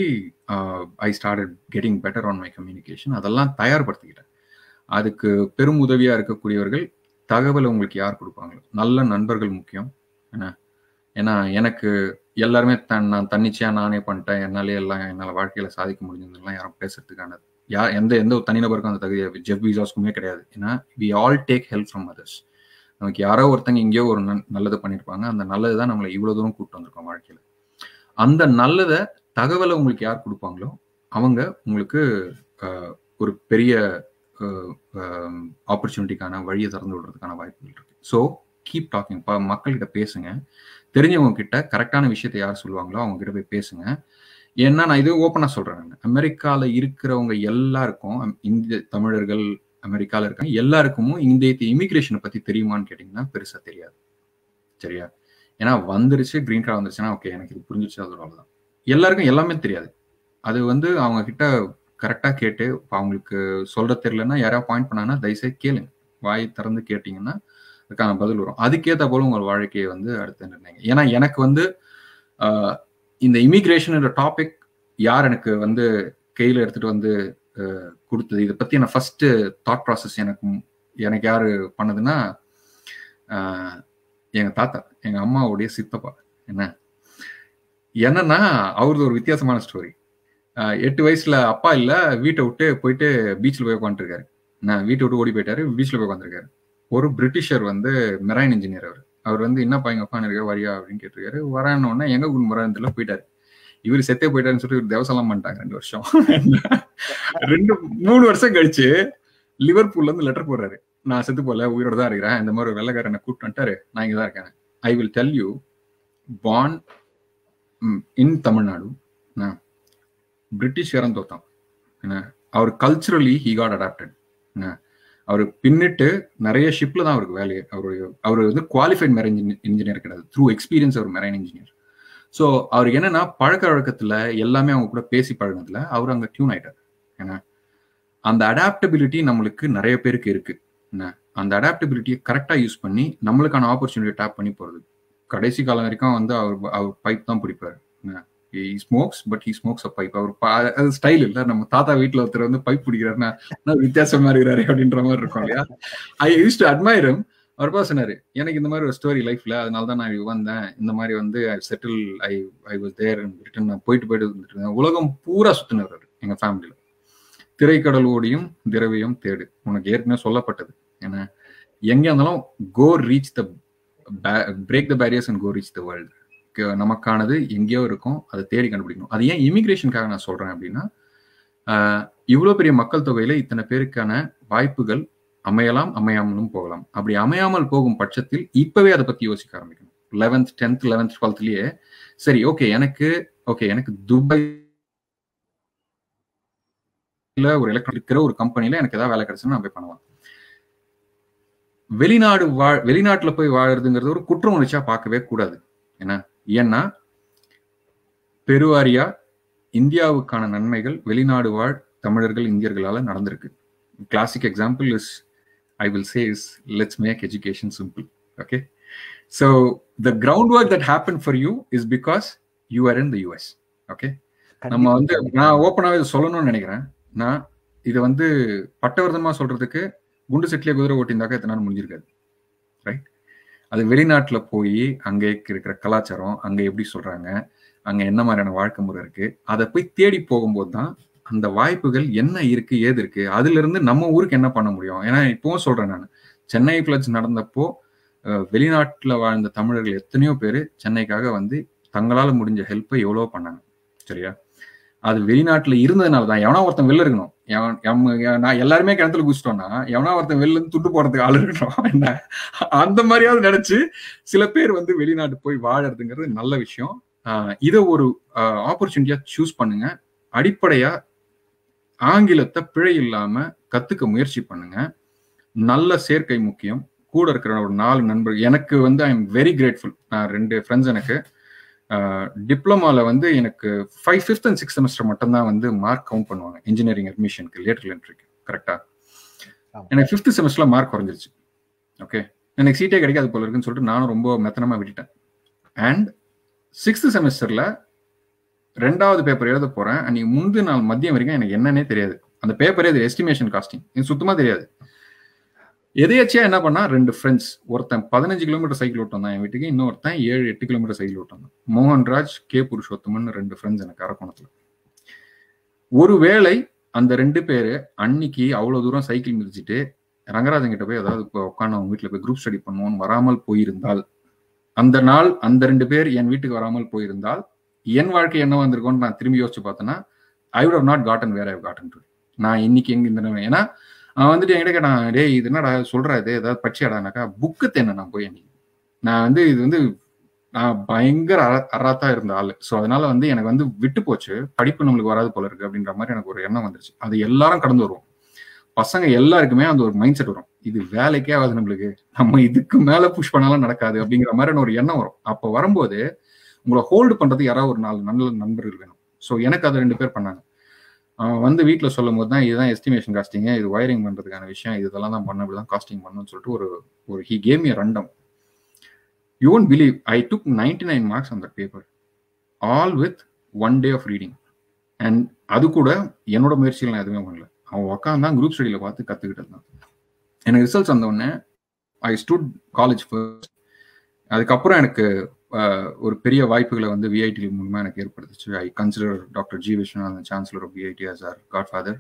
I started getting better on my communication அதெல்லாம் தயார்படுத்திக்கிட்டேன் அதுக்கு பெரும் உதவியா இருக்கக்கூடியவர்கள் தகவலை உங்களுக்கு யார் கொடுப்பாங்களோ நல்ல நண்பர்கள் முக்கியம் என்ன ஏன்னா எனக்கு எல்லாருமே தன் நான் தன்னிச்சையா நானே பண்ணிட்டேன் என்னாலே எல்லாம் என்னால் வாழ்க்கையில சாதிக்க முடிஞ்சதுலாம் யாரும் பேசுறதுக்கான யார் எந்த எந்த ஒரு தனிநபருக்கும் அந்த தகுதி ஜெப் விசாஸ்க்குமே கிடையாது ஏன்னா we all take help from others நமக்கு யாரோ ஒருத்தங்க எங்கேயோ ஒரு நல்லது பண்ணியிருப்பாங்க அந்த நல்லது தான் நம்மளை இவ்வளோ தூரம் கூப்பிட்டு வந்திருக்கோம் வாழ்க்கையில அந்த நல்லதை தகவலை உங்களுக்கு யார் கொடுப்பாங்களோ அவங்க உங்களுக்கு ஒரு பெரிய ஆப்பர்ச்சுனிட்டிக்கான வழியை திறந்து விடுறதுக்கான வாய்ப்புகள் இருக்கு ஸோ கீப் டாக்கிங் மக்கள்கிட்ட பேசுங்க தெரிஞ்சவங்க கிட்ட கரெக்டான விஷயத்தை யார் சொல்லுவாங்களோ அவங்க கிட்ட போய் பேசுங்க ஏன்னா நான் இது ஓப்பனாக சொல்றேன் நான் அமெரிக்கால இருக்கிறவங்க எல்லாருக்கும் இந்திய தமிழர்கள் அமெரிக்கால இருக்காங்க எல்லாருக்கும் இந்த இமிகிரேஷனை பத்தி தெரியுமான்னு கேட்டீங்கன்னா பெருசா தெரியாது சரியா ஏன்னா வந்துருச்சு கிரீன் கார்டு வந்துருச்சுன்னா ஓகே எனக்கு இது புரிஞ்சிச்சு அதோட அவ்வளோதான் எல்லாருக்கும் எல்லாமே தெரியாது அது வந்து அவங்க கிட்ட கரெக்டாக கேட்டு இப்போ அவங்களுக்கு சொல்ற தெரியலன்னா யாராவது பாயிண்ட் பண்ணாங்கன்னா தயவுசெய்து கேளுங்க வாய் திறந்து கேட்டிங்கன்னா அதுக்கான பதில் வரும் அதுக்கேற்ற போல உங்கள் வாழ்க்கையை வந்து அடுத்த நிர்ணயம் ஏன்னா எனக்கு வந்து இந்த இமிகிரேஷன் டாபிக் யார் எனக்கு வந்து கையில் எடுத்துட்டு வந்து கொடுத்தது இதை பற்றி நான் ஃபர்ஸ்ட் தாட் ப்ராசஸ் எனக்கு எனக்கு யார் பண்ணதுன்னா எங்க தாத்தா எங்க அம்மாவுடைய சித்தப்பா என்ன என்னன்னா அவரது ஒரு வித்தியாசமான ஸ்டோரி எட்டு வயசுல அப்பா இல்ல வீட்டை விட்டு போயிட்டு பீச்சில் போய் உட்காந்துருக்காரு நான் வீட்டை விட்டு ஓடி போயிட்டாரு பீச்சில் போய் உட்காந்துருக்காரு ஒரு பிரிட்டிஷர் வந்து மெரைன் இன்ஜினியர் அவர் அவர் வந்து என்னப்பா எங்க அப்பா இருக்காரு வரியா அப்படின்னு கேட்டிருக்காரு வரான்னு எங்க குன் மராந்தல போயிட்டாரு இவர் செத்தே போயிட்டாருன்னு சொல்லிட்டு இவர் தேவசலாம் பண்ணிட்டாங்க ரெண்டு வருஷம் ரெண்டு மூணு வருஷம் கழிச்சு லிவர்பூல்ல இருந்து லெட்டர் போடுறாரு நான் செத்து போல உயிரோட தான் இருக்கிறேன் இந்த மாதிரி ஒரு வெள்ளக்காரன் என்ன கூப்பிட்டு வந்துட்டாரு நான் இங்கே தான் இருக்கேன் ஐ will tell you porn in Tamil Nadu British தோத்தான் என்ன அவர் கல்ச்சுரலி ஹி காட் அடாப்டட் அவர் பின்னிட்டு நிறைய ஷிப்ல தான் அவருக்கு வேலையை அவர் அவர் வந்து குவாலிஃபைட் மெரைன் இன்ஜினியர் கிடையாது த்ரூ எக்ஸ்பீரியன்ஸ் அவர் மெரைன் இன்ஜினியர் ஸோ அவருக்கு என்னன்னா பழக்க வழக்கத்துல எல்லாமே அவங்க கூட பேசி பழகினதுல அவர் அங்க டியூன் ஆயிட்டார் ஏன்னா அந்த அடாப்டபிலிட்டி நம்மளுக்கு நிறைய பேருக்கு இருக்கு என்ன அந்த அடாப்டபிலிட்டியை கரெக்டாக யூஸ் பண்ணி நம்மளுக்கான ஆப்பர்ச்சுனிட்டியை டேப் பண்ணி போகிறது கடைசி காலம் வரைக்கும் வந்து அவர் அவர் பைப் தான் பிடிப்பார் smokes but he smokes a pipe அவர் அது ஸ்டைல் இல்லை நம்ம தாத்தா வீட்டில் ஒருத்தர் வந்து பைப் பிடிக்கிறாருன்னா வித்தியாசமா இருக்கிறாரு அப்படின்ற மாதிரி இருக்கும் இல்லையா ஐ யூஸ் டு அட்மைரம் அவர் பா சொன்னாரு எனக்கு இந்த மாதிரி ஒரு ஸ்டோரி லைஃப்ல அதனால தான் நான் வந்தேன் இந்த மாதிரி வந்து I settle I I was there return நான் போயிட்டு போயிட்டு வந்துட்டு இருந்தேன் உலகம் பூரா சுத்தினவர் எங்க ஃபேமிலியில திரைக்கடல் ஓடியும் திரவியம் தேடு உனக்கு ஏற்கனவே சொல்லப்பட்டது ஏன்னா எங்க இருந்தாலும் go reach the break the barriers and go reach the world நமக்கானது எங்கேயோ இருக்கும் அதை தேடி கண்டுபிடிக்கணும் அது ஏன் இமிகிரேஷனுக்காக நான் சொல்றேன் அப்படின்னா இவ்வளோ பெரிய மக்கள் தொகையில இத்தனை பேருக்கான வாய்ப்புகள் அமையலாம் அமையாமலும் போகலாம் அப்படி அமையாமல் போகும் பட்சத்தில் இப்பவே அதை பத்தி யோசிக்க ஆரம்பிக்கணும் லெவன்த் டென்த் லெவன்த் டுவெல்த்லயே சரி ஓகே எனக்கு ஓகே எனக்கு துபாய் ஒரு எலக்ட்ரானிக் இருக்கிற ஒரு கம்பெனில எனக்கு ஏதாவது வேலை கிடைச்சுன்னா நான் போய் பண்ணலாம் வெளிநாடு வாழ் வெளிநாட்டுல போய் வாழறதுங்கிறது ஒரு குற்ற உணர்ச்சியா பார்க்கவே கூடாது என்ன ஏன்னா பெருவாரியா இந்தியாவுக்கான நன்மைகள் வெளிநாடு வாழ் தமிழர்கள் இந்தியர்களால நடந்திருக்கு classic example is I will say is let's make education simple okay so the ground work that happen for you is because you are in the US okay நம்ம வந்து நான் ஓப்பனாகவே இதை சொல்லணும்னு நினைக்கிறேன் நான் இதை வந்து பட்டவர்தமா சொல்றதுக்கு குண்டு செட்டிலே குதிரை ஓட்டியிருந்தாக்கா எத்தனை நாள் முடிஞ்சிருக்காது ரைட் அது வெளிநாட்டில் போய் அங்கே இருக்கிற கலாச்சாரம் அங்கே எப்படி சொல்றாங்க அங்கே என்ன மாதிரியான வாழ்க்கை முறை இருக்கு அதை போய் தேடி போகும்போது தான் அந்த வாய்ப்புகள் என்ன இருக்கு ஏது இருக்கு அதுல இருந்து நம்ம ஊருக்கு என்ன பண்ண முடியும் ஏன்னா இப்பவும் சொல்றேன் நான் சென்னை பிளட்ஸ் நடந்தப்போ வெளிநாட்டில் வாழ்ந்த தமிழர்கள் எத்தனையோ பேர் சென்னைக்காக வந்து தங்களால முடிஞ்ச ஹெல்ப்பை எவ்வளோ பண்ணாங்க சரியா அது வெளிநாட்டுல இருந்ததுனால தான் எவனா ஒருத்தன் வெளில இருக்கணும் நான் எல்லாருமே கிணத்துல குடிச்சிட்டோம்னா எவனா ஒருத்தன் வெளில இருந்து துட்டு போறதுக்கு ஆள் இருக்கணும் என்ன அந்த மாதிரியாவது நினைச்சு சில பேர் வந்து வெளிநாட்டு போய் வாழறதுங்கிறது நல்ல விஷயம் இதை ஒரு ஆப்பர்ச்சுனிட்டியா சூஸ் பண்ணுங்க அடிப்படையா ஆங்கிலத்தை பிழை இல்லாம கத்துக்க முயற்சி பண்ணுங்க நல்ல சேர்க்கை முக்கியம் கூட இருக்கிற ஒரு நாலு நண்பர் எனக்கு வந்து ஐ எம் வெரி கிரேட்ஃபுல் நான் ரெண்டு ஃப்ரெண்ட்ஸ் எனக்கு டிப்ளமாவில் வந்து எனக்கு five fifth and six semester மட்டும்தான் வந்து மார்க் கவுண்ட் பண்ணுவாங்க இன்ஜினியரிங் அட்மிஷனுக்கு லேட்டர் என்ட்ரிக்கு கரெக்டாக எனக்கு ஃபிஃப்த் செமஸ்டரில் மார்க் குறைஞ்சிருச்சு ஓகே எனக்கு சீட்டே கிடைக்காது போல இருக்குன்னு சொல்லிட்டு நானும் ரொம்ப மெத்தனமாக விட்டுட்டேன் அண்ட் சிக்ஸ்த் செமஸ்டரில் ரெண்டாவது பேப்பர் எழுத போகிறேன் அன்னைக்கு முந்தின நாள் மதியம் வரைக்கும் எனக்கு என்னன்னே தெரியாது அந்த பேப்பரே அது எஸ்டிமேஷன் காஸ்டிங் எனக்கு சுத்தமாக தெரியாது எதையாச்சியா என்ன பண்ணா ரெண்டு ஃப்ரெண்ட்ஸ் ஒருத்தன் பதினஞ்சு கிலோமீட்டர் சைக்கிள் ஓட்டம் தான் என் வீட்டுக்கு இன்னொருத்தன் ஏழு எட்டு கிலோமீட்டர் சைக்கிள் ஓட்டம் தான் மோகன்ராஜ் கே புருஷோத்தமன் ரெண்டு ஃப்ரெண்ட்ஸ் எனக்கு அரக்கோணத்துல ஒருவேளை அந்த ரெண்டு பேரு அன்னைக்கு அவ்வளவு தூரம் சைக்கிள் மிதிச்சுட்டு ரங்கராஜன் கிட்ட போய் அதாவது இப்போ உட்காந்து அவங்க வீட்டுல போய் குரூப் ஸ்டடி பண்ணுவோம்னு வராமல் போயிருந்தால் அந்த நாள் அந்த ரெண்டு பேர் என் வீட்டுக்கு வராமல் போயிருந்தால் என் வாழ்க்கை என்ன வந்திருக்கோன்னு நான் திரும்பி யோசிச்சு பார்த்தேன்னா I would have not gotten வேற ஐவ் காட்டன் நான் இன்னைக்கு எங்க இந்த ஏன்னா அவன் வந்துட்டு என்கிட்ட கேட்டான் டேய் இது என்னடா சொல்றா இது ஏதாவது படிச்சியாடானாக்கா புக்கு தேன நான் போய் அன்னைக்கு நான் வந்து இது வந்து நான் பயங்கர அற அறாத்தா இருந்த ஆள் ஸோ அதனால வந்து எனக்கு வந்து விட்டு போச்சு படிப்பு நம்மளுக்கு வராது போல இருக்கு அப்படின்ற மாதிரி எனக்கு ஒரு எண்ணம் வந்துருச்சு அது எல்லாரும் கடந்து வருவோம் பசங்க எல்லாருக்குமே அந்த ஒரு மைண்ட் செட் வரும் இது வேலைக்கே ஆகாது நம்மளுக்கு நம்ம இதுக்கு மேல புஷ் பண்ணாலும் நடக்காது அப்படிங்கிற மாதிரி ஒரு எண்ணம் வரும் அப்போ வரும்போது உங்களை ஹோல்டு பண்றது யாராவது ஒரு நாலு நல்ல நண்பர்கள் வேணும் ஸோ எனக்கு அதை ரெண்டு பேர் பண்ணாங்க அவன் வந்து வீட்டில் சொல்லும் போது தான் இதுதான் எஸ்டிமேஷன் காஸ்டிங்க இது ஒயரிங் பண்ணுறதுக்கான விஷயம் இதெல்லாம் தான் பண்ண இப்படி தான் காஸ்டிங் பண்ணணும்னு சொல்லிட்டு ஒரு ஒரு he came a random you won't believe I took ninety nine marks on that paper all with one day of reading and அது கூட என்னோட முயற்சிகள் நான் எதுவுமே பண்ணல அவன் உட்காந்தான் குரூப் ஸ்டடியில் பார்த்து கற்றுக்கிட்டது தான் எனக்கு ரிசல்ட்ஸ் வந்தவுடனே ஐ ஸ்டூட் காலேஜ் ஃபர்ஸ்ட் அதுக்கப்புறம் எனக்கு ஒரு பெரிய வாய்ப்புகளை வந்து விஐடி மூலமாக எனக்கு ஏற்படுத்துச்சு I consider doctor G Viswanathan chancellor of VIT as our godfather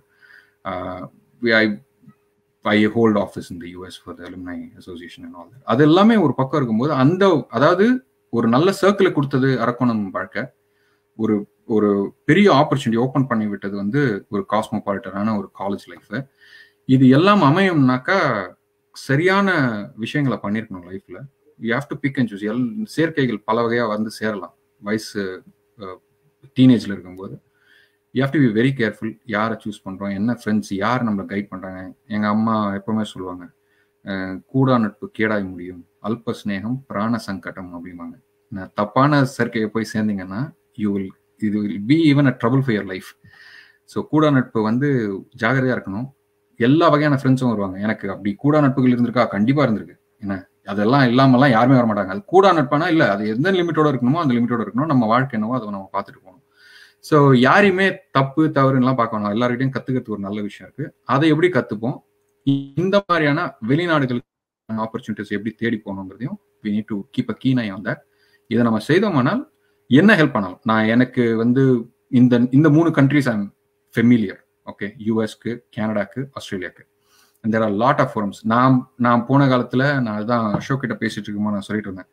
I I hold office இந்த US for the alumni association and all அது எல்லாமே ஒரு பக்கம் இருக்கும்போது அந்த அதாவது ஒரு நல்ல சர்க்கிளை கொடுத்தது அரக்கோணம் வாழ்க்கை ஒரு ஒரு பெரிய ஆப்பர்ச்சுனிட்டி ஓப்பன் பண்ணி விட்டது வந்து ஒரு காஸ்மோபாலிட்டனான ஒரு காலேஜ் லைஃப் இது எல்லாம் அமையும்னாக்கா சரியான விஷயங்களை பண்ணியிருக்கணும் லைஃப்ல you have to pick and choose எல் சேர்க்கைகள் பல வகையாக வந்து சேரலாம் வயசு டீனேஜில் இருக்கும்போது you have to be very careful யாரை சூஸ் பண்ணுறோம் என்ன ஃப்ரெண்ட்ஸ் யார் நம்மளை கைட் பண்ணுறாங்க எங்கள் அம்மா எப்பவுமே சொல்லுவாங்க அஹ் கூடா நட்பு கேடாய் முடியும் அல்ப ஸ்நேகம் பிராண சங்கடம் அப்படிம்பாங்க நான் தப்பான சேர்க்கையை போய் சேர்ந்தீங்கன்னா யூ வில் இது will be even a trouble for your life so கூடா நட்பு வந்து ஜாகிரதையாக இருக்கணும் எல்லா வகையான ஃப்ரெண்ட்ஸும் வருவாங்க எனக்கு அப்படி கூடா நட்புகள் இருந்திருக்கா கண்டிப்பாக இருந்திருக்கு என்ன அதெல்லாம் இல்லாமலாம் யாருமே வர மாட்டாங்க அது கூடா நட்பானா இல்லை அது எந்த லிமிட்டோட இருக்கணுமோ அந்த லிமிட்டோட இருக்கணும் நம்ம வாழ்க்கை என்னவோ அதை நம்ம பார்த்துட்டு போகணும் ஸோ யாரையுமே தப்பு தவறுலாம் பார்க்க வேணாம் எல்லார்கிட்டையும் கத்துக்கிறது ஒரு நல்ல விஷயம் இருக்கு அதை எப்படி கத்துப்போம் இந்த மாதிரியான வெளிநாடுகளுக்கு ஆப்பர்ச்சுனிட்டிஸ் எப்படி தேடி போகணுங்கிறதையும் we need to keep a keen eye on that இதை நம்ம செய்தோமானால் என்ன ஹெல்ப் பண்ணலாம் நான் எனக்கு வந்து இந்த இந்த மூணு கண்ட்ரிஸ் ஐம் ஃபெமிலியர் ஓகே யூஎஸ்க்கு கனடாக்கு ஆஸ்திரேலியாக்கு there are lot of forums நான் நான் போன காலத்தில் நான் அதுதான் அசோக் கிட்ட பேசிட்டு இருக்குமோ நான் சொல்லிட்டு இருந்தேன்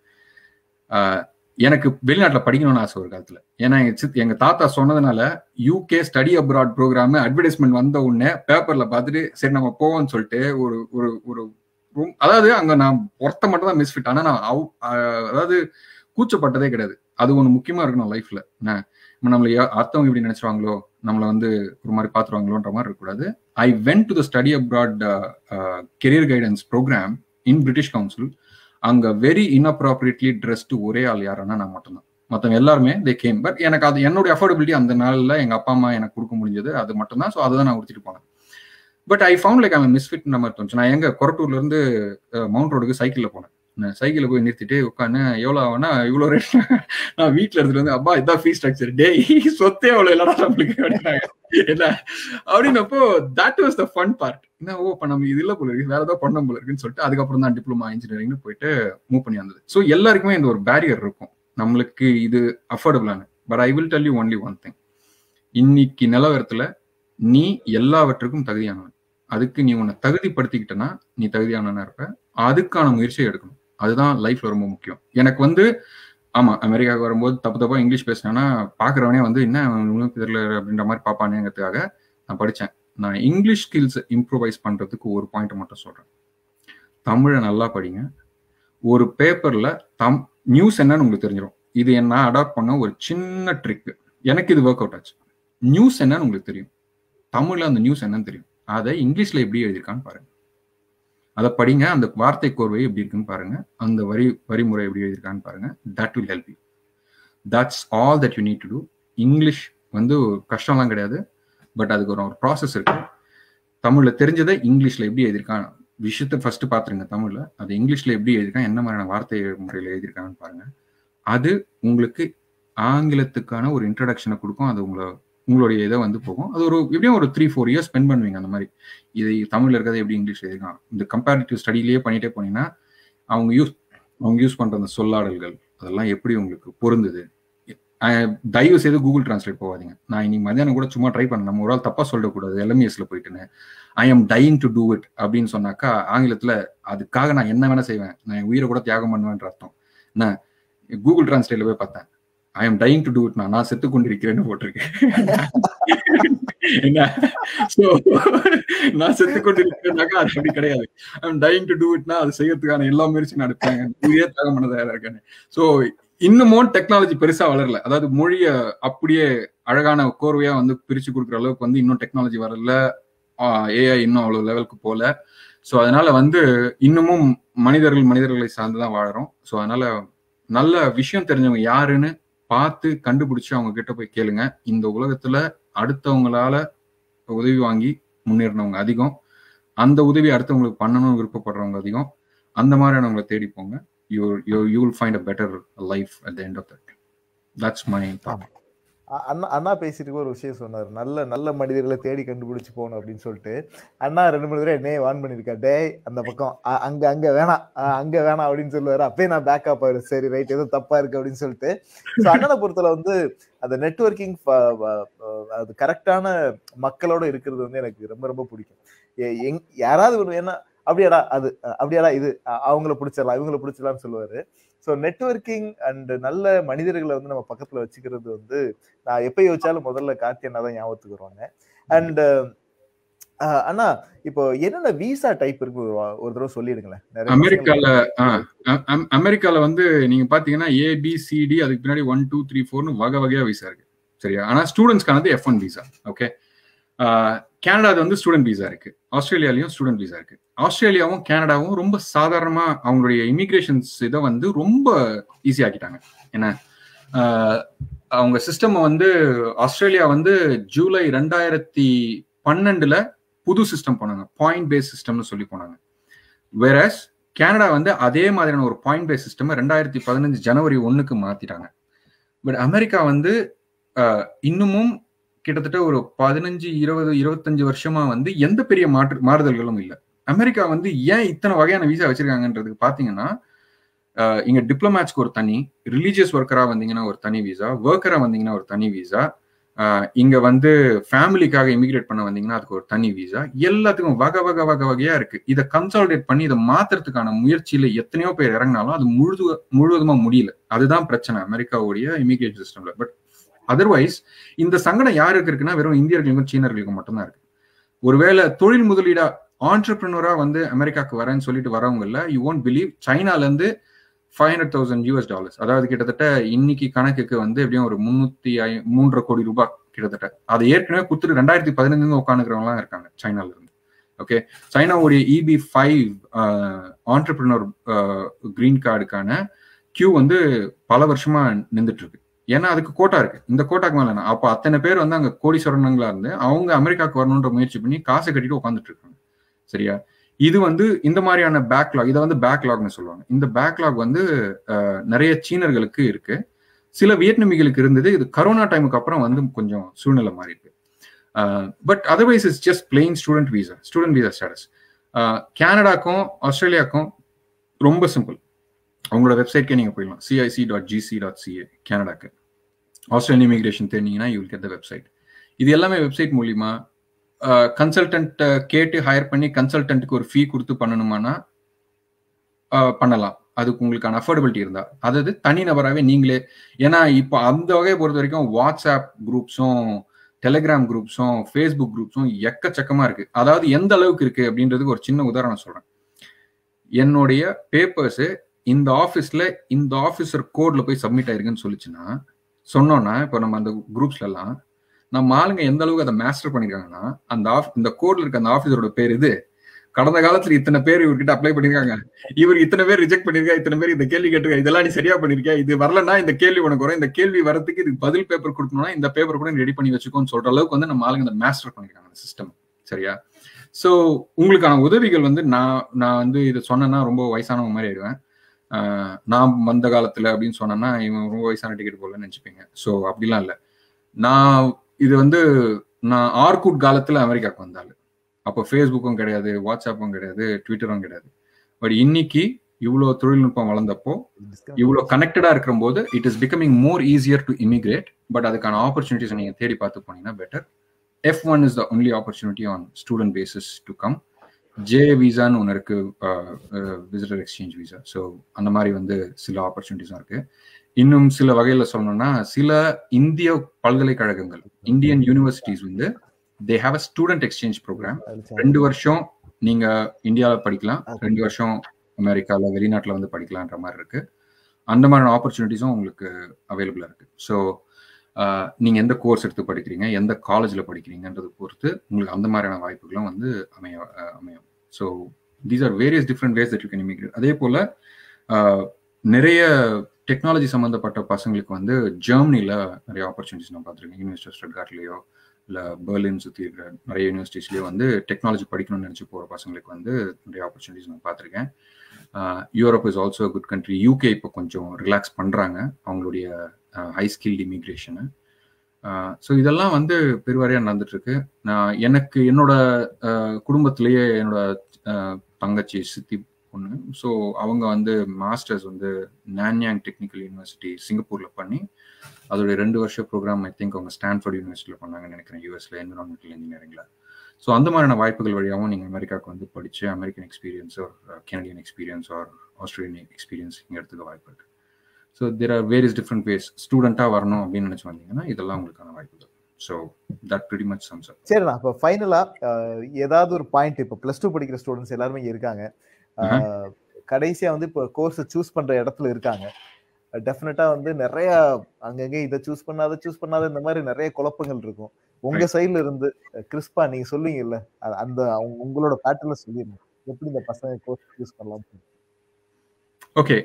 ஆஹ் எனக்கு வெளிநாட்டில் படிக்கணும்னு ஆசை ஒரு காலத்தில் ஏன்னா எங்க சித் எங்க தாத்தா சொன்னதுனால UK study abroad program advertisement வந்த உடனே பேப்பர்ல பார்த்துட்டு சரி நம்ம போவோம்னு சொல்லிட்டு ஒரு ஒரு ஒரு ரூம் அதாவது அங்க நான் ஒருத்த மட்டும் தான் மிஸ்ஃபிட் ஆனா நான் அவு- ஆஹ் அதாவது கூச்சப்பட்டதே கிடையாது அது ஒன்று முக்கியமா இருக்கணும் லைஃப்ல என்ன நம்ம நம்மள யா- அடுத்தவங்க இப்படி நினைச்சுவாங்களோ நம்மள வந்து ஒரு மாதிரி பாத்துருவாங்களோன்ற மாதிரி இருக்கக்கூடாது I went to the study abroad career guidance program in British Council அங்க வெரி இன்அப்ராப்ரியேட்லி ட்ரெஸ்டு ஒரே ஆள் யாருன்னா நான் மட்டும்தான் மற்றவங்க எல்லாருமே தே கேம் பட் எனக்கு அது என்னுடைய அஃபோர்டபிலிட்டி அந்த நாளில் எங்க அப்பா அம்மா எனக்கு கொடுக்க முடிஞ்சது அது மட்டும்தான் ஸோ அதை தான் நான் உடுத்திட்டு போனேன் பட் ஐ ஃபவுண்ட் லைக் அவன் மிஸ்ஃபிட் மாதிரி தோணுச்சு நான் எங்க கொரட்டூர்ல இருந்து மவுண்ட் ரோடுக்கு சைக்கிளில் போனேன் நான் சைக்கிளில் போய் நிறுத்திட்டு உட்காந்து எவ்வளோ ஆகும்னா இவ்வளோ ரேட் நான் வீட்டில் எடுத்துட்டு வந்து அப்பா இதான் ஃபீஸ் ஸ்ட்ரக்சர் டேய் சொத்தே அவ்வளோ இல்லடா நம்மளுக்கு அப்படின்னாங்க என்ன அப்படின்னப்போ that was the fun part என்ன ஓ இப்போ நம்ம இது இல்லை போல இருக்கு வேற ஏதோ பண்ண போல இருக்குன்னு சொல்லிட்டு அதுக்கப்புறம் தான் டிப்ளமா இன்ஜினியரிங்னு போயிட்டு மூவ் பண்ணி வந்தது ஸோ எல்லாருக்குமே இந்த ஒரு பேரியர் இருக்கும் நம்மளுக்கு இது அஃபோர்டபுளான but I will tell you only one thing இன்னைக்கு நிலவரத்துல நீ எல்லாவற்றுக்கும் தகுதியானவன் அதுக்கு நீ உன்னை தகுதிப்படுத்திக்கிட்டனா நீ தகுதியானவனா இருப்ப அதுக்கான முயற்சியை எடுக்கணும் அதுதான் லைஃப்ல ரொம்ப முக்கியம் எனக்கு வந்து ஆமா அமெரிக்காவுக்கு வரும்போது தப்பு தப்பா இங்கிலீஷ் பேசினேன்னா பாக்குறவனே வந்து என்ன உனக்கு தெரியல அப்படின்ற மாதிரி பாப்பானேங்கிறதுக்காக நான் படிச்சேன் நான் இங்கிலீஷ் ஸ்கில்ஸ் இம்ப்ரூவைஸ் பண்றதுக்கு ஒரு பாயிண்ட் மட்டும் சொல்றேன் தமிழை நல்லா படிங்க ஒரு பேப்பர்ல தம் நியூஸ் என்னன்னு உங்களுக்கு தெரிஞ்சிடும் இது என்ன அடாப்ட் பண்ண ஒரு சின்ன ட்ரிக் எனக்கு இது ஒர்க் அவுட் ஆச்சு நியூஸ் என்னன்னு உங்களுக்கு தெரியும் தமிழ்ல அந்த நியூஸ் என்னன்னு தெரியும் அதை இங்கிலீஷ்ல எப்படி எழுதியிருக்கான்னு பாருங்க அதை படிங்க அந்த வார்த்தை கோர்வை எப்படி இருக்குன்னு பாருங்க அந்த வரி வரிமுறை எப்படி எழுதியிருக்கான்னு பாருங்க that will help you that's all that you need to do English வந்து கஷ்டம்லாம் கிடையாது பட் அதுக்கு ஒரு ப்ராசஸ் இருக்கு தமிழ்ல தெரிஞ்சதை இங்கிலீஷ்ல எப்படி எழுதியிருக்கான் விஷயத்த ஃபர்ஸ்ட் பாத்துருங்க தமிழ்ல அது இங்கிலீஷ்ல எப்படி எழுதியிருக்கான் என்ன மாதிரியான வார்த்தை முறையில் எழுதியிருக்கான்னு பாருங்க அது உங்களுக்கு ஆங்கிலத்துக்கான ஒரு இன்ட்ரடக்ஷனை கொடுக்கும் அது உங்களை உங்களுடைய இதை வந்து போகும் அது ஒரு எப்படியும் ஒரு த்ரீ ஃபோர் இயர்ஸ் ஸ்பெண்ட் பண்ணுவீங்க அந்த மாதிரி இது தமிழ்ல இருக்கிறத எப்படி இங்கிலீஷ் எழுதிருக்கான் இந்த கம்பேரிட்டிவ் ஸ்டடியிலேயே பண்ணிட்டே போனீங்கன்னா அவங்க யூஸ் அவங்க யூஸ் பண்ற அந்த சொல்லாடல்கள் அதெல்லாம் எப்படி உங்களுக்கு பொருந்துது தயவு செய்து கூகுள் டிரான்ஸ்லேட் போகாதீங்க நான் இன்னைக்கு மதியானம் கூட சும்மா ட்ரை பண்ணேன் நம்ம ஒரு ஆள் தப்பா சொல்லக்கூடாது எல்எம்எஸ்ல போயிட்டுன்னு I am dying to do it அப்படின்னு சொன்னாக்கா ஆங்கிலத்துல அதுக்காக நான் என்ன வேணா செய்வேன் நான் என் உயிரை கூட தியாகம் பண்ணுவேன்ற அர்த்தம் நான் கூகுள் டிரான்ஸ்லேட்ல போய் பார்த்தேன் I am dying to do it நான் செத்து கொண்டிருக்கிறேன்னு போட்டிருக்கேன் என்ன சோ நான் செத்து கொண்டிருக்கிறேன்னாக்கா அது அப்படி கிடையாது I am dying to do இட்னா அது செய்யறதுக்கான எல்லா முயற்சியும் நான் எடுப்பேன் உயிரே தியாகம் பண்ண தயாரா இருக்கேன் சோ இன்னமும் டெக்னாலஜி பெருசா வளரல அதாவது மொழிய அப்படியே அழகான கோர்வையா வந்து பிரிச்சு கொடுக்குற அளவுக்கு வந்து இன்னும் டெக்னாலஜி வரல ஏஐ இன்னும் அவ்வளவு லெவலுக்கு போல ஸோ அதனால வந்து இன்னமும் மனிதர்கள் மனிதர்களை சார்ந்துதான் வாழறோம் ஸோ அதனால நல்ல விஷயம் தெரிஞ்சவங்க யாருன்னு பார்த்து கண்டுபிடிச்சு அவங்க கிட்ட போய் கேளுங்க இந்த உலகத்துல அடுத்தவங்களால உதவி வாங்கி முன்னேறினவங்க அதிகம் அந்த உதவி அடுத்தவங்களுக்கு பண்ணணும்னு விருப்பப்படுறவங்க அதிகம் அந்த மாதிரியானவங்களை தேடி போங்க you you you will find a better life at the end of that that's my thought அண்ணா அண்ணா பேசிட்டு ஒரு விஷயம் சொன்னார் நல்ல நல்ல மனிதர்களை தேடி கண்டுபிடிச்சு போகணும் அப்படின்னு சொல்லிட்டு அண்ணா ரெண்டு மூணு தடவை என்னையே வான் பண்ணிருக்கா டேய் அந்த பக்கம் அங்க அங்க வேணாம் அங்க வேணாம் அப்படின்னு சொல்லுவாரு அப்பயே நான் பேக்கப் ஆயிடும் சரி ரைட் எதுவும் தப்பா இருக்கு அப்படின்னு சொல்லிட்டு ஸோ அண்ணனை பொறுத்தல வந்து அந்த நெட்ஒர்க்கிங் அது கரெக்டான மக்களோட இருக்கிறது வந்து எனக்கு ரொம்ப ரொம்ப பிடிக்கும் எங் யாராவது ஒரு என்ன அப்படியாடா அது அப்படியாடா இது அவங்கள பிடிச்சிடலாம் இவங்கள பிடிச்சிடலாம்னு சொல்லுவாரு ஸோ நெட்ஒர்க்கிங் அண்ட் நல்ல மனிதர்களை வந்து நம்ம பக்கத்துல வச்சுக்கிறது வந்து நான் எப்ப யோசிச்சாலும் முதல்ல கார்த்தி அண்ணா தான் ஞாபகத்துக்கு வருவாங்க அண்ட் அண்ணா இப்போ என்னென்ன விசா டைப் இருக்கு ஒரு தடவை சொல்லிடுங்களேன் அமெரிக்கால அமெரிக்கால வந்து நீங்க பாத்தீங்கன்னா ஏபிசிடி அதுக்கு பின்னாடி ஒன் டூ த்ரீ ஃபோர்னு வகை வகையா விசா இருக்கு சரியா ஆனால் ஸ்டூடெண்ட்ஸ்க்கானது எஃப் ஒன் விசா ஓகே கனடாது வந்து ஸ்டூடெண்ட் விசா இருக்கு ஆஸ்திரேலியாலையும் ஸ்டூடெண்ட் விசா இருக்கு ஆஸ்திரேலியாவும் கனடாவும் ரொம்ப சாதாரணமா அவங்களுடைய இமிகிரேஷன்ஸ் இதை வந்து ரொம்ப ஈஸி ஆக்கிட்டாங்க என்ன அவங்க சிஸ்டம் வந்து ஆஸ்திரேலியா வந்து ஜூலை ரெண்டாயிரத்தி பன்னெண்டுல புது சிஸ்டம் போனாங்க பாயிண்ட் பேஸ் சிஸ்டம்னு சொல்லி போனாங்க வேறஸ் கனடா வந்து அதே மாதிரியான ஒரு பாயிண்ட் பேஸ் சிஸ்டம் ரெண்டாயிரத்தி பதினஞ்சு ஜனவரி ஒன்னுக்கு மாத்திட்டாங்க பட் அமெரிக்கா வந்து இன்னமும் கிட்டத்தட்ட ஒரு பதினஞ்சு இருபது இருபத்தஞ்சு வருஷமா வந்து எந்த பெரிய மாற்று மாறுதல்களும் இல்லை அமெரிக்கா வந்து ஏன் இத்தனை வகையான விசா வச்சிருக்காங்கன்றதுக்கு பாத்தீங்கன்னா இங்க டிப்ளமேட்ஸ்க்கு ஒரு தனி ரிலீஜியஸ் ஒர்க்கரா வந்தீங்கன்னா ஒரு தனி விசா ஒர்க்கரா வந்தீங்கன்னா ஒரு தனி விசா இங்க வந்து ஃபேமிலிக்காக இமிகிரேட் பண்ண வந்தீங்கன்னா அதுக்கு ஒரு தனி விசா எல்லாத்துக்கும் வகை வகை வகை வகையா இருக்கு இதை கன்சாலிடேட் பண்ணி இதை மாத்துறதுக்கான முயற்சியில எத்தனையோ பேர் இறங்கினாலும் அது முழுது முழுவதுமா முடியல அதுதான் பிரச்சனை அமெரிக்காவுடைய இமிகிரேஷன் சிஸ்டம்ல பட் அதர்வைஸ் இந்த சங்கடம் யாருக்கு இருக்குன்னா வெறும் இந்தியர்களுக்கும் சீனர்களுக்கும் மட்டும்தான் இருக்கு ஒருவேளை தொழில் முதலீடா ஆண்டர்பிரினரா வந்து அமெரிக்காவுக்கு வரேன்னு சொல்லிட்டு வரவங்கல்ல யூ ஒன்ட் பிலீவ் சைனால இருந்து five hundred thousand US dollars அதாவது கிட்டத்தட்ட இன்னைக்கு கணக்குக்கு வந்து எப்படியும் ஒரு முன்னூத்தி மூன்றரை கோடி ரூபாய் கிட்டத்தட்ட அதை ஏற்கனவே கொடுத்துட்டு ரெண்டாயிரத்தி பதினஞ்சுல உட்காந்துக்கிறவங்களாம் இருக்காங்க சைனால இருந்து ஓகே சைனாவுடைய இபி ஃபைவ் ஆண்டர்பிரினர் கிரீன் கார்டுக்கான கியூ வந்து பல வருஷமா நின்றுட்டு இருக்கு ஏன்னா அதுக்கு கோட்டா இருக்கு இந்த கோட்டாக்கு மேல அப்போ அத்தனை பேர் வந்து அங்க கோடீஸ்வரனங்களா இருந்து அவங்க அமெரிக்காவுக்கு வரணுன்ற முயற்சி பண்ணி காசை கட்டிட்டு உட்காந்துட்டு இருக்காங்க சரியா இது வந்து இந்த மாதிரியான பேக்லாக் இதை வந்து பேக்லாக்னு சொல்லுவாங்க இந்த பேக்லாக் வந்து நிறைய சீனர்களுக்கு இருக்கு சில வியட்நாமிகளுக்கு இருந்தது இது கரோனா டைமுக்கு அப்புறம் வந்து கொஞ்சம் சூழ்நிலை மாறி இருக்கு but otherwise is just plain student visa student visa status கனடாக்கும் ஆஸ்திரேலியாவுக்கும் ரொம்ப சிம்பிள் அவங்களோட வெப்சைட்கே நீங்கள் போயிடலாம் CIC dot GC dot CA கனடாக்கு ஆஸ்திரேலியன் இமிகிரேஷன் தெரிஞ்சிங்கன்னா யூ கெட் த வெப்சைட் இது எல்லாமே வெப்சைட் மூலியமா கன்சல்டன்ட் கேட்டு ஹையர் பண்ணி கன்சல்டன்ட்டுக்கு ஒரு ஃபீ கொடுத்து பண்ணணுமானா பண்ணலாம் அதுக்கு உங்களுக்கான அஃபோர்டபிலிட்டி இருந்தா அதாவது தனிநபராகவே நீங்களே ஏன்னா இப்போ அந்த வகையை பொறுத்த வரைக்கும் வாட்ஸ்அப் குரூப்ஸும் டெலிகிராம் குரூப்ஸும் ஃபேஸ்புக் குரூப்ஸும் எக்கச்சக்கமா இருக்கு அதாவது எந்த அளவுக்கு இருக்கு அப்படின்றதுக்கு ஒரு சின்ன உதாரணம் சொல்றேன் என்னுடைய பேப்பர்ஸ் இந்த ஆஃபீஸ்ல இந்த ஆஃபீஸர் கோட்ல போய் சப்மிட் ஆயிருக்குன்னு சொல்லிச்சுன்னா சொன்னோன்னா இப்போ நம்ம அந்த குரூப்ஸ்ல எல்லாம் நம்ம ஆளுங்க எந்த அளவுக்கு அதை மாஸ்டர் பண்ணிருக்காங்கன்னா அந்த ஆஃப் இந்த கோட்ல இருக்க அந்த ஆஃபீஸரோட பேர் இது கடந்த காலத்துல இத்தனை பேர் இவர்கிட்ட அப்ளை பண்ணிருக்காங்க இவர் இத்தனை பேர் ரிஜெக்ட் பண்ணிருக்கா இத்தனை பேர் இந்த கேள்வி கேட்டிருக்கா இதெல்லாம் நீ சரியா பண்ணிருக்கியா இது வரலன்னா இந்த கேள்வி உனக்கு வரும் இந்த கேள்வி வரதுக்கு இதுக்கு பதில் பேப்பர் கொடுக்கணும்னா இந்த பேப்பர் கூட ரெடி பண்ணி வச்சுக்கோன்னு சொல்ற அளவுக்கு வந்து நம்ம ஆளுங்க இந்த மாஸ்டர் பண்ணிருக்காங்க அந்த சிஸ்டம் சரியா சோ உங்களுக்கான உதவிகள் வந்து நான் நான் வந்து இதை சொன்னேன்னா ரொம்ப வயசானவங்க மாதிரி ஆயிடுவேன் நான் வந்த காலத்துல அப்படின்னு சொன்னேன்னா இவன் ரொம்ப வயசான டிக்கெட் போலன்னு நினைச்சுப்பீங்க ஸோ அப்படிலாம் இல்லை நான் இது வந்து நான் ஆர்குட் காலத்துல அமெரிக்காவுக்கு வந்தாலும் அப்போ ஃபேஸ்புக்கும் கிடையாது வாட்ஸ்அப்பும் கிடையாது ட்விட்டரும் கிடையாது பட் இன்னைக்கு இவ்வளோ தொழில்நுட்பம் வளர்ந்தப்போ இவ்வளோ கனெக்டடா இருக்கிற போது it is becoming more easier to immigrate but அதுக்கான ஆப்பர்ச்சுனிட்டிஸ் நீங்க தேடி பார்த்து போனீங்கன்னா better F one is the only opportunity on student basis to come J விசான்னு ஒன்று இருக்கு விசிட்டர் எக்ஸ்சேஞ்ச் விசா ஸோ அந்த மாதிரி வந்து சில ஆப்பர்ச்சுனிட்டிஸும் இருக்கு இன்னும் சில வகையில் சொல்லணும்னா சில இந்திய பல்கலைக்கழகங்கள் இந்தியன் யூனிவர்சிட்டிஸ் வந்து they have a student exchange programme ரெண்டு வருஷம் நீங்க இந்தியாவில் படிக்கலாம் ரெண்டு வருஷம் அமெரிக்காவில் வெளிநாட்டில் வந்து படிக்கலான்ற மாதிரி இருக்கு அந்த மாதிரியான ஆப்பர்ச்சுனிட்டிஸும் உங்களுக்கு அவைலபிளாக இருக்கு ஸோ நீங்க எந்த கோர்ஸ் எடுத்து படிக்கிறீங்க எந்த காலேஜில் படிக்கிறீங்கன்றது பொறுத்து உங்களுக்கு அந்த மாதிரியான வாய்ப்புகளும் வந்து அமைய அமையும் so these are various different ways that you can immigrate அதே போல நிறைய டெக்னாலஜி சம்மந்தப்பட்ட பசங்களுக்கு வந்து ஜெர்மனியில் நிறைய ஆப்பர்ச்சுனிட்டிஸ் நான் பார்த்துருக்கேன் யூனிவர்சிட்டி ஸ்டட்கார்ட்லேயோ இல்லை பெர்லின் சுற்றி இருக்கிற நிறைய யூனிவர்சிட்டிஸ்லேயோ வந்து டெக்னாலஜி படிக்கணும்னு நினச்சி போகிற பசங்களுக்கு வந்து நிறைய ஆப்பர்ச்சுனிட்டிஸ் நான் பார்த்துருக்கேன் Europe is also good country UK இப்போ கொஞ்சம் ரிலாக்ஸ் பண்ணுறாங்க அவங்களுடைய ஹை ஸ்கில்ட் இமிக்ரேஷனு ஸோ இதெல்லாம் வந்து பெருவாரியாக நடந்துட்டு இருக்கு நான் எனக்கு என்னோட குடும்பத்திலேயே என்னோட தங்கச்சி சித்தி பொண்ணு ஸோ அவங்க வந்து மாஸ்டர்ஸ் வந்து நான்யாங் டெக்னிக்கல் யூனிவர்சிட்டி சிங்கப்பூர்ல பண்ணி அதோடைய ரெண்டு வருஷம் ப்ரோக்ராம் ஐ திங்க் அவங்க ஸ்டான்ஃபோர்ட் யூனிவர்சிட்டியில் பண்ணாங்கன்னு நினைக்கிறேன் யூஎஸ்ல என்விரான்மெண்டல் இன்ஜினியரிங்ல ஸோ அந்த மாதிரியான வாய்ப்புகள் வழியாகவும் நீங்கள் அமெரிக்காவுக்கு வந்து படிச்சு அமெரிக்கன் எக்ஸ்பீரியன்ஸ் ஒரு Canadian experience or Australian experience இங்கே எடுத்துக்க வாய்ப்பு இருக்கு so there are various different ways ஸ்டூடெண்ட்டாக வரணும் அப்படின்னு நினச்சி வந்தீங்கன்னா இதெல்லாம் உங்களுக்கான வாய்ப்புகள் so that pretty much sums சரிண்ணா இப்போ ஃபைனலாக ஏதாவது ஒரு பாயிண்ட் இப்போ ப்ளஸ் டூ படிக்கிற ஸ்டூடெண்ட்ஸ் எல்லாருமே இருக்காங்க கடைசியா வந்து இப்போ கோர்ஸ் சூஸ் பண்ற இடத்துல இருக்காங்க டெஃபினட்டா வந்து நிறைய அங்கங்க இதை சூஸ் பண்ணாத சூஸ் பண்ணாத இந்த மாதிரி நிறைய குழப்பங்கள் இருக்கும் உங்க சைடுல இருந்து கிறிஸ்பா நீங்க சொல்லுவீங்கல்ல அ- அந்த அவங்க- உங்களோட பேட்டர்ல சொல்லிருங்க எப்படி இந்த பசங்க கோர்ஸ் சூஸ் பண்ணலாம் ஓகே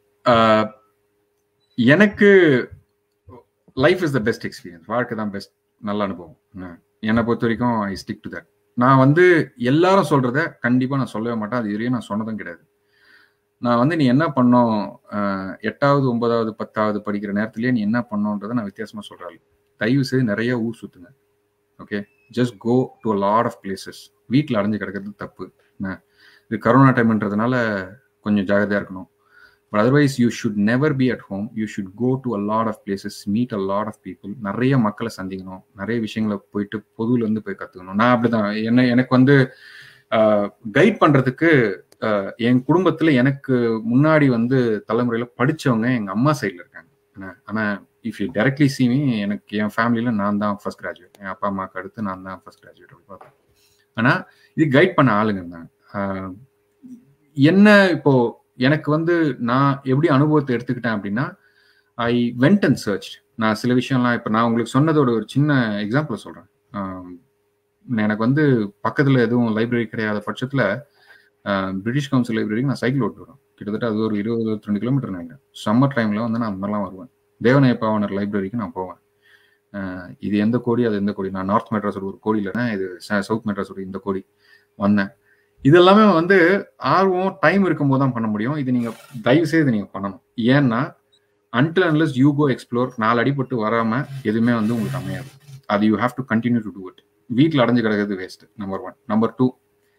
எனக்கு life is the best experience வாழ்க்கை தான் பெஸ்ட் நல்ல அனுபவம் என்ன, என்னை பொறுத்த வரைக்கும் ஐ ஸ்டிக் டு தட் நான் வந்து எல்லாரும் சொல்றத கண்டிப்பா நான் சொல்லவே மாட்டேன் அது இதுவரையும் நான் சொன்னதும் கிடையாது நான் வந்து நீ என்ன பண்ணோம் அஹ், எட்டாவது ஒன்பதாவது பத்தாவது படிக்கிற நேரத்திலேயே நீ என்ன பண்ணோன்றதை நான் வித்தியாசமா சொல்றாள் தயவு செய்து நிறைய ஊர் சுத்துங்க okay just go to a lot of places வீட்டில் அடைஞ்சு கிடக்கிறது தப்பு என்ன இது கரோனா டைம்ன்றதுனால கொஞ்சம் ஜாகிரதையா இருக்கணும் but otherwise you should never be at home you should go to a lot of places meet a lot of people நிறைய மக்களை சந்திக்கணும் நிறைய விஷயங்களை போயிட்டு பொதுல இருந்து போய் கத்துக்கணும் நான் அப்படிதான் என்ன எனக்கு வந்து கைட் பண்றதுக்கு ஆஹ், என் குடும்பத்துல எனக்கு முன்னாடி வந்து தலைமுறையில படிச்சவங்க எங்க அம்மா சைட்ல இருக்காங்க ஆனா- ஆனா if you directly see me எனக்கு என் ஃபேமிலியில நான் தான் ஃபர்ஸ்ட் கிராஜுவேட் என் அப்பா அம்மாவுக்கு அடுத்து நான் தான் ஃபர்ஸ்ட் கிராஜுவேட் அப்படி பார்த்தேன் ஆனா இது கைட் பண்ண ஆளுங்க இருந்தாங்க ஆஹ், என்ன இப்போ எனக்கு வந்து நான் எப்படி அனுபவத்தை எடுத்துக்கிட்டேன் அப்படின்னா ஐ வெண்ட் அண்ட் சர்ச் நான் சில விஷயம்லாம் இப்போ நான் உங்களுக்கு சொன்னதோட ஒரு சின்ன எக்ஸாம்பிள் சொல்கிறேன் எனக்கு வந்து பக்கத்தில் எதுவும் லைப்ரரி கிடையாத பட்சத்தில் பிரிட்டிஷ் கவுன்சில் லைப்ரரிக்கு நான் சைக்கிள் ஓட்டு வருவேன் கிட்டத்தட்ட அது ஒரு இருபது இருபத்தி ரெண்டு கிலோமீட்டர் நினைக்கிறேன் சம்மர் டைமில் வந்து நான் அந்த மாதிரிலாம் வருவேன் தேவநாய பாவனர் லைப்ரரிக்கு நான் போவேன் அஹ் இது எந்த கோடி அது எந்த கோடி நான் நார்த் மெட்ராஸோட ஒரு கோடி இல்லைன்னா இது சவுத் மெட்ராஸோட இந்த கோடி வந்தேன் இது எல்லாமே வந்து ஆர்வம் டைம் இருக்கும்போது தான் பண்ண முடியும் இது நீங்க தயவு செய்து நீங்க பண்ணணும் ஏன்னா until unless you go explore நாலு அடிபட்டு வராம எதுவுமே வந்து உங்களுக்கு அமையாது அது you have to continue to do it வீட்டில் அடைஞ்சு கிடக்கிறது waste number one number two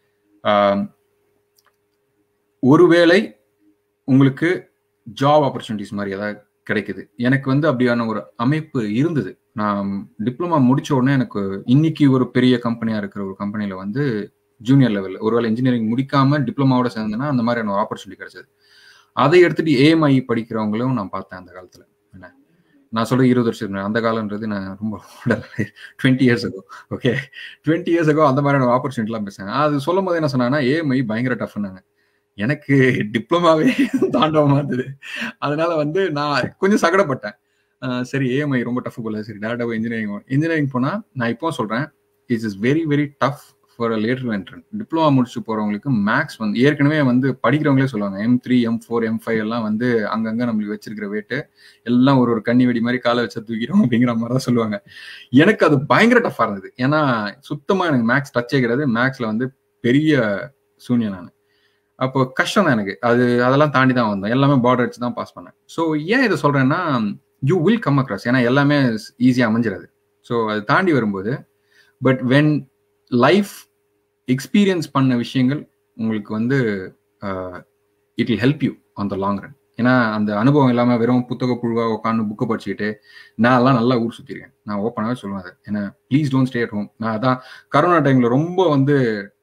ஒருவேளை உங்களுக்கு ஜாப் ஆப்பர்ச்சுனிட்டிஸ் மாதிரி ஏதாவது கிடைக்குது எனக்கு வந்து அப்படியான ஒரு அமைப்பு இருந்தது நான் டிப்ளமா முடிச்ச உடனே எனக்கு இன்னைக்கு ஒரு பெரிய கம்பெனியா இருக்கிற ஒரு கம்பெனில வந்து ஜூனியர் லெவலில் ஒருவேளை இன்ஜினியரிங் முடிக்காம டிப்ளமாவோட சேர்ந்தேன்னா அந்த மாதிரியான ஒரு ஆப்பர்ச்சுனிட்டி கிடைச்சது அதை எடுத்துட்டு ஏஎம்ஐ படிக்கிறவங்களும் நான் பார்த்தேன் அந்த காலத்துல என்ன நான் சொல்ற இருபது வருஷம் முன்னாடி. அந்த காலம்ன்றது நான் ரொம்ப twenty years ago okay twenty years ago அந்த மாதிரியான ஆப்பர்ச்சுனிட்டிலாம் பேசுறேன் அது சொல்லும் போது என்ன சொன்னாங்கன்னா ஏஎம்ஐ பயங்கர டஃப்னாங்க எனக்கு டிப்ளமாவே தாண்டவமா இருந்தது அதனால வந்து நான் கொஞ்சம் சங்கடப்பட்டேன் அஹ் சரி ஏஎம்ஐ ரொம்ப டஃப் போல சரி டேரக்டாக இன்ஜினியரிங் இன்ஜினியரிங் போனா நான் இப்போ சொல்றேன் it's is very very tough for a later entrant diploma முடிச்சு போறவங்களுக்கு மேக்ஸ் வந்து ஏற்கனவே வந்து படிக்கிறவங்களே சொல்லுவாங்க M three M four M five எல்லாம் வந்து அங்கங்க நம்மளுக்கு வச்சிருக்கிற வெயிட்டு எல்லாம் ஒரு ஒரு கண்ணி வெடி மாதிரி காலை வச்சா தூக்கிறோம் அப்படிங்கிற மாதிரி தான் சொல்லுவாங்க எனக்கு அது பயங்கர டஃபா இருந்தது ஏன்னா சுத்தமா எனக்கு மேக்ஸ் டச்சே கிடையாது மேக்ஸ்ல வந்து பெரிய சூன்யம் நான் அப்போ கஷ்டம் தான் எனக்கு அது அதெல்லாம் தாண்டி தான் வந்தேன் எல்லாமே பார்டர் அடிச்சு தான் பாஸ் பண்ணேன் ஸோ ஏன் இதை சொல்றேன்னா யூ வில் கம் அக்ராஸ் ஏன்னா எல்லாமே ஈஸியாக அமைஞ்சிடாது ஸோ அது தாண்டி வரும்போது பட் வென் லைஃப் எக்ஸ்பீரியன்ஸ் பண்ண விஷயங்கள் உங்களுக்கு வந்து it will help you on the long run ஏன்னா அந்த அனுபவம் இல்லாமல் வெறும் புத்தக புழுவாக உட்காந்து புக்கை படிச்சுக்கிட்டு நான் எல்லாம் நல்லா ஊர் சுற்றிருக்கேன் நான் ஓப்பனாகவே சொல்லுவேன் அதை ஏன்னா please don't stay at home நான் அதான் கரோனா டைமில் ரொம்ப வந்து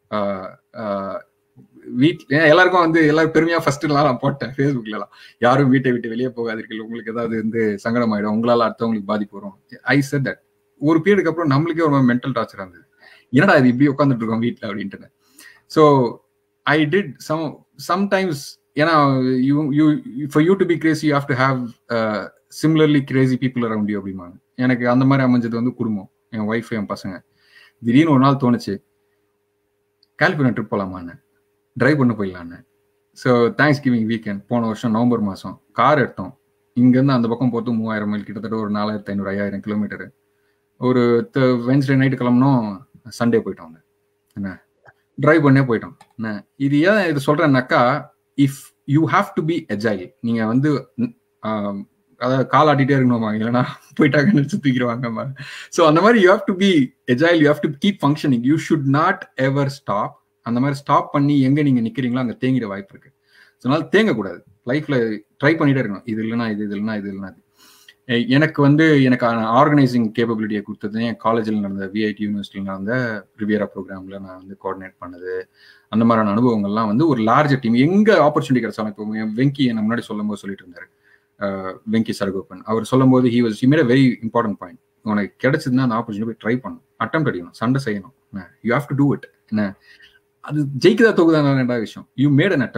வீட் எல்லாருக்கும் வந்து எல்லாரும் பெருமையா ஃபர்ஸ்ட் எல்லாம் நான் போட்டேன் ஃபேஸ்புக்ல எல்லாம் யாரும் வீட்டை விட்டு வெளியே போகாதீர்கள் உங்களுக்கு ஏதாவது வந்து சங்கடம் ஆயிடும் உங்களால அடுத்தவங்களுக்கு பாதிப்பு வரும் ஐ செட் தட் ஒரு பீரியடுக்கு அப்புறம் நம்மளுக்கே ஒரு மென்டல் டார்ச்சர் இருந்தது என்னடா இது இப்படி உட்காந்துட்டு இருக்கோம் வீட்டில் அப்படின்ட்டு so I did some sometimes ஏன்னா you you for you to be crazy you have to have similarly crazy people around you அப்படிம்பாங்க எனக்கு அந்த மாதிரி அமைஞ்சது வந்து குடும்பம் என் ஒய்ஃப் என் பசங்க திடீர்னு ஒரு நாள் தோணுச்சு காலிஃபோர்னியா ட்ரிப் போகலாமான்னு டிரைவ் பண்ண போயிடலான்னு ஸோ தேங்க்ஸ் கிவிங் வீக்கெண்ட் போன வருஷம் நவம்பர் மாதம் கார் எடுத்தோம் இங்கேருந்து அந்த பக்கம் போகிறது மூவாயிரம் மைல் கிட்டத்தட்ட ஒரு நாலாயிரத்தி ஐநூறு ஐயாயிரம் கிலோமீட்டரு ஒரு வென்ஸ்டே நைட்டு கிளம்புனோம் சண்டே போயிட்டோம் என்ன டிரைவ் பண்ணே போயிட்டோம் என்ன இது ஏன் இது சொல்கிறேன்னாக்கா if you have to be agile நீங்கள் வந்து அதாவது கால் ஆட்டிகிட்டே இருக்கணுமா இல்லைன்னா போயிட்டாங்க நினச்சி தூக்கிடுவாங்க ஸோ அந்த மாதிரி you have to be agile you have to keep functioning you should not ever stop அந்த மாதிரி ஸ்டாப் பண்ணி எங்க நீங்க நிக்கிறீங்களோ அங்க தேங்கிட வாய்ப்பு இருக்கு அதனால தேங்கக்கூடாது லைஃப்ல ட்ரை பண்ணிட்டே இருக்கணும் இது இல்லைனா இது இது இல்லைனா இது இல்லைனா இது எனக்கு வந்து எனக்கான ஆர்கனைசிங் கேப்பபிலிட்டியை கொடுத்தது என் காலேஜில் நடந்த விஐடி யூனிவர்சிட்டியில் நடந்த ரிவியரா ப்ரோக்ராமில் நான் வந்து கோஆர்டினேட் பண்ணது அந்த மாதிரியான அனுபவங்கள்லாம் வந்து ஒரு லார்ஜர் டீம் எங்க ஆப்பர்ச்சுனிட்டி கிடைச்சாலும் இப்போ வெங்கி என்ன முன்னாடி சொல்லும் போது சொல்லிட்டு இருந்தாரு வெங்கி சரகோப்பன் அவர் சொல்லும் போது he was he made very important point உனக்கு கிடைச்சதுன்னா அந்த ஆப்பர்ச்சுனிட்டி போய் ட்ரை பண்ணணும் அட்டம் அடிக்கணும் சண்டை செய்யணும் you have to do it என்ன அது ஜெயிக்கதா தொகுதான ரெண்டாவது விஷயம் யூ மேட் அன் அட்டம்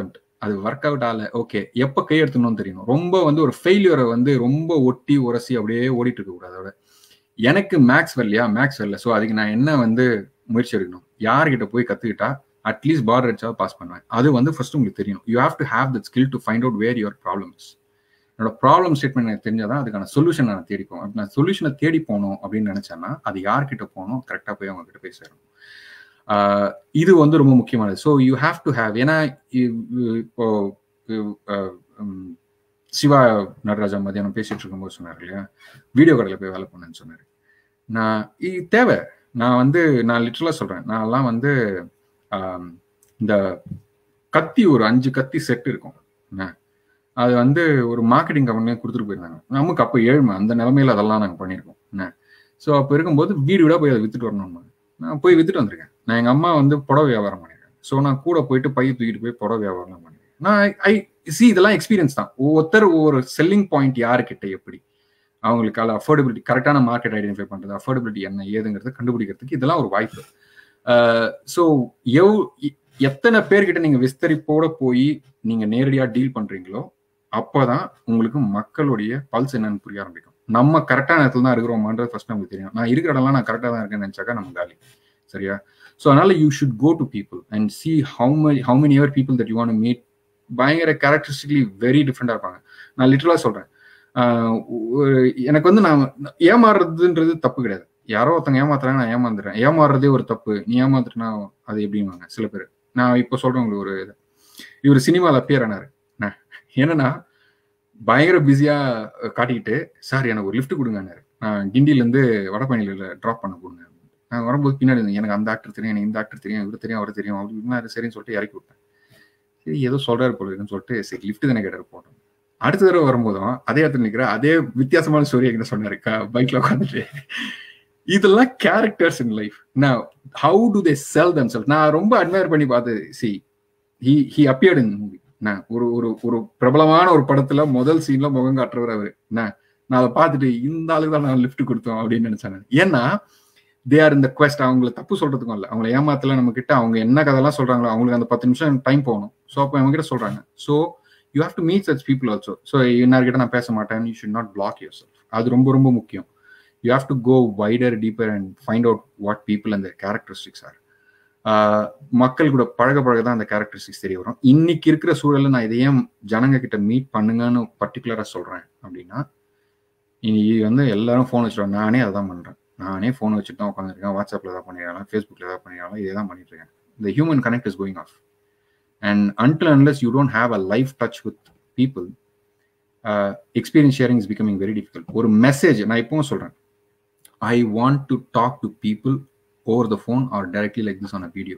அது ஒர்க் அவுட் ஆகல ஓகே எப்போ கை எடுத்துணும்னு தெரியணும் ரொம்ப வந்து ஒரு ஃபெயிலியரை வந்து ரொம்ப ஒட்டி உரசி அப்படியே ஓடிட்டு இருக்க கூடாது அதோட எனக்கு மேக்ஸ் வரலையா மேக்ஸ் வரல ஸோ அதுக்கு நான் என்ன வந்து முயற்சி எடுக்கணும் யார்கிட்ட போய் கத்துக்கிட்டா அட்லீஸ்ட் பார்டர் அடிச்சா பாஸ் பண்ணுவேன் அது வந்து ஃபர்ஸ்ட் உங்களுக்கு தெரியும் you have to have the skill to find out where your problems என்னோட ப்ராப்ளம் ஸ்டேட்மெண்ட் எனக்கு தெரிஞ்சாதான் அதுக்கான சொல்யூஷன் நான் தேடி போவேன் நான் சொல்யூஷனை தேடி போகணும் அப்படின்னு நினைச்சேன்னா அது யார்கிட்ட போகணும் கரெக்டாக போய் அவங்க கிட்ட போய் சேரணும் இது வந்து ரொம்ப முக்கியமானது so you have to have ஏன்னா இப்போ சிவா நடராஜா மதியானம் பேசிட்டு இருக்கும்போது சொன்னார் இல்லையா வீடியோ கடையில் போய் வேலை பண்ணேன்னு சொன்னார் நான் இது தேவை நான் வந்து நான் லிட்டரலாக சொல்கிறேன் நான்லாம் வந்து இந்த கத்தி ஒரு அஞ்சு கத்தி செட் இருக்கும் என்ன அது வந்து ஒரு மார்க்கெட்டிங் கம்பெனியே கொடுத்துட்டு போயிருந்தாங்க நமக்கு அப்போ ஏழ்மை அந்த நிலமையில அதெல்லாம் நாங்கள் பண்ணியிருக்கோம் என்ன ஸோ அப்போ இருக்கும்போது வீடு வீடாக போய் அதை வித்துட்டு வரணும் நான் போய் வித்துட்டு வந்திருக்கேன் நான் எங்கள் அம்மா வந்து புடவை வியாபாரம் பண்ணியிருக்கேன் ஸோ நான் கூட போயிட்டு பைய தூக்கிட்டு போய் புடவை வியாபாரம் பண்ணியிருக்கேன் நான் ஐ சி இதெல்லாம் எக்ஸ்பீரியன்ஸ் தான் ஒவ்வொருத்தர் ஒவ்வொரு செல்லிங் பாயிண்ட் யாருக்கிட்ட எப்படி அவங்களுக்கு அதில் அஃபோர்டபிலிட்டி கரெக்டான மார்க்கெட் ஐடென்டிஃபை பண்ணுறது அஃபோர்டபிலிட்டி என்ன ஏதுங்கிறது கண்டுபிடிக்கிறதுக்கு இதெல்லாம் ஒரு வாய்ப்பு ஸோ எவ் எத்தனை பேர்கிட்ட நீங்க விஸ்தரிப்போட போய் நீங்க நேரடியா டீல் பண்றீங்களோ அப்பதான் உங்களுக்கு மக்களுடைய பல்ஸ் என்னன்னு புரிய ஆரம்பிக்கும் நம்ம கரெக்டான இடத்துல தான் இருக்கிறோமான்றது ஃபர்ஸ்ட் நமக்கு தெரியும் நான் இருக்கிற இடம்லாம் நான் கரெக்டாக தான் இருக்கேன்னு நினைச்சாக்கா நம்ம காலி சரியா ஸோ அதனால you should go to people and see how many how many ever people that you want meet பயங்கர கேரக்டரிஸ்டிக்லி வெரி டிஃப்ரெண்டாக இருப்பாங்க நான் லிட்டரலாக சொல்கிறேன் எனக்கு வந்து நான் ஏமாறுறதுன்றது தப்பு கிடையாது யாரோ ஒருத்தங்க ஏமாத்துறாங்க நான் ஏமாந்துறேன் ஏமாறுறதே ஒரு தப்பு நீ ஏமாத்துறனா அது எப்படிவாங்க சில பேர் நான் இப்போ சொல்றேன் உங்களுக்கு ஒரு இது இவர் சினிமாவில் அப்பியர் ஆனாரு என்னன்னா பயங்கர பிஸியா காட்டிக்கிட்டு சார் எனக்கு ஒரு லிஃப்ட் கொடுங்கன்னாரு நான் கிண்டிலேருந்து வடபழனியில் ட்ராப் பண்ண போடுங்க நான் வரும்போது பின்னாடி எனக்கு அந்த ஆக்டர் தெரியும் எனக்கு இந்த ஆக்டர் தெரியும் இவர் தெரியும் அவர் தெரியும் அவர் இருந்தாரு சரின்னு சொல்லிட்டு இறக்கி விட்டேன் சரி ஏதோ சொல்றாரு போல இருக்குன்னு சொல்லிட்டு சரி லிஃப்ட் தானே கேட்டாரு போட்டோம் அடுத்த தடவை வரும்போதும் அதே இடத்துல நிற்கிற அதே வித்தியாசமான ஸ்டோரி எங்கிட்ட சொன்னாரு பைக்ல உட்காந்துட்டு இதெல்லாம் கேரக்டர்ஸ் இன் லைஃப் நான் how to they sell them sell நான் ரொம்ப அட்மையர் பண்ணி பார்த்து see he he appeared in movie நான் ஒரு ஒரு ஒரு பிரபலமான ஒரு படத்துல முதல் சீன்ல முகம் காட்டுறவர் அவரு நான் நான் அதை பார்த்துட்டு இந்த ஆளுக்கு தான் நான் லிஃப்ட் கொடுத்தோம் அப்படின்னு நினைச்சேன் ஏன்னா தே ஆர் இந்த குவெஸ்ட் அவங்கள தப்பு சொல்றதுக்கும் இல்லை அவங்கள ஏமாத்தல நம்ம கிட்ட அவங்க என்ன கதெல்லாம் சொல்றாங்களோ அவங்களுக்கு அந்த பத்து நிமிஷம் டைம் போகணும் ஸோ அப்போ அவங்க கிட்ட சொல்றாங்க so you have to meet such people also so இன்னார்கிட்ட நான் பேச மாட்டேன் you should not block yourself அது ரொம்ப ரொம்ப முக்கியம் you have to go wider deeper and find out what people அந்த கேரக்டரிஸ்டிக்ஸ் ஆர் மக்கள் கூட பழக பழக தான் அந்த கேரக்டரிஸ்டிக்ஸ் தெரிய வரும் இன்னைக்கு இருக்கிற சூழல்ல நான் இதை ஏன் ஜனங்க கிட்ட மீட் பண்ணுங்கன்னு பர்டிகுலரா சொல்றேன் அப்படின்னா இன்னைக்கு வந்து எல்லாரும் ஃபோன் வச்சிருவாங்க நானே அதை தான் பண்றேன் நானே ஃபோன் வச்சுட்டு தான் உட்காந்துருக்கேன் வாட்ஸ்அப்ல ஏதாவது பண்ணிடலாம் ஃபேஸ்புக்ல ஏதாவது பண்ணிடலாம் இதே தான் பண்ணிட்டு இருக்கேன் இந்த human connect is going off and until unless you don't have a life touch with people experience sharing is becoming very difficult ஒரு மெசேஜ் நான் இப்பவும் சொல்றேன் I want to talk to people over the phone or directly like this on a video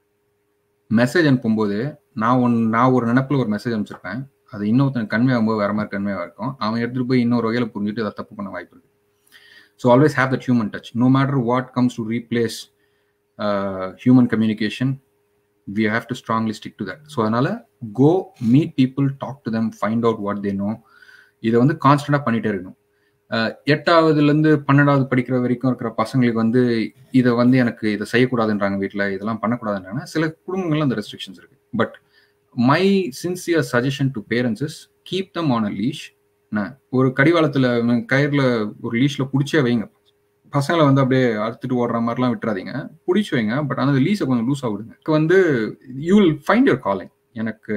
message அனுப்பும்போது நான் one நான் ஒரு நினப்பில் ஒரு message அனுப்பிச்சிருப்பேன் அது இன்னொருத்தன் கன்வே ஆகும்போது வேற மாதிரி கன்வே இருக்கும் அவன் எடுத்துட்டு போய் இன்னொரு வகையில் புரிஞ்சுட்டு அதை தப்பு பண்ண வாய்ப்பு இருக்கு so always have that human touch no matter what comes to replace human communication we have to strongly stick to that so அதனால go meet people talk to them find out what they know இதை வந்து கான்ஸ்டண்டாக பண்ணிட்டே இருக்கணும் எட்டாவதுலேருந்து பன்னெண்டாவது படிக்கிற வரைக்கும் இருக்கிற பசங்களுக்கு வந்து இதை வந்து எனக்கு இதை செய்யக்கூடாதுன்றாங்க வீட்டில் இதெல்லாம் பண்ணக்கூடாதுன்றாங்க சில குடும்பங்கள்ல அந்த ரெஸ்ட்ரிக்ஷன்ஸ் இருக்கு but my sincere suggestion to parents is keep them on a leash ஒரு கடிவாளத்தில் கயிறில் ஒரு லீஷில் பிடிச்சே வைங்க பசங்களை வந்து அப்படியே அறுத்துட்டு ஓடுற மாதிரிலாம் விட்டுறாதீங்க பிடிச்சி வைங்க பட் ஆனால் லீஸை கொஞ்சம் லூஸாக விடுங்க வந்து you will find your calling எனக்கு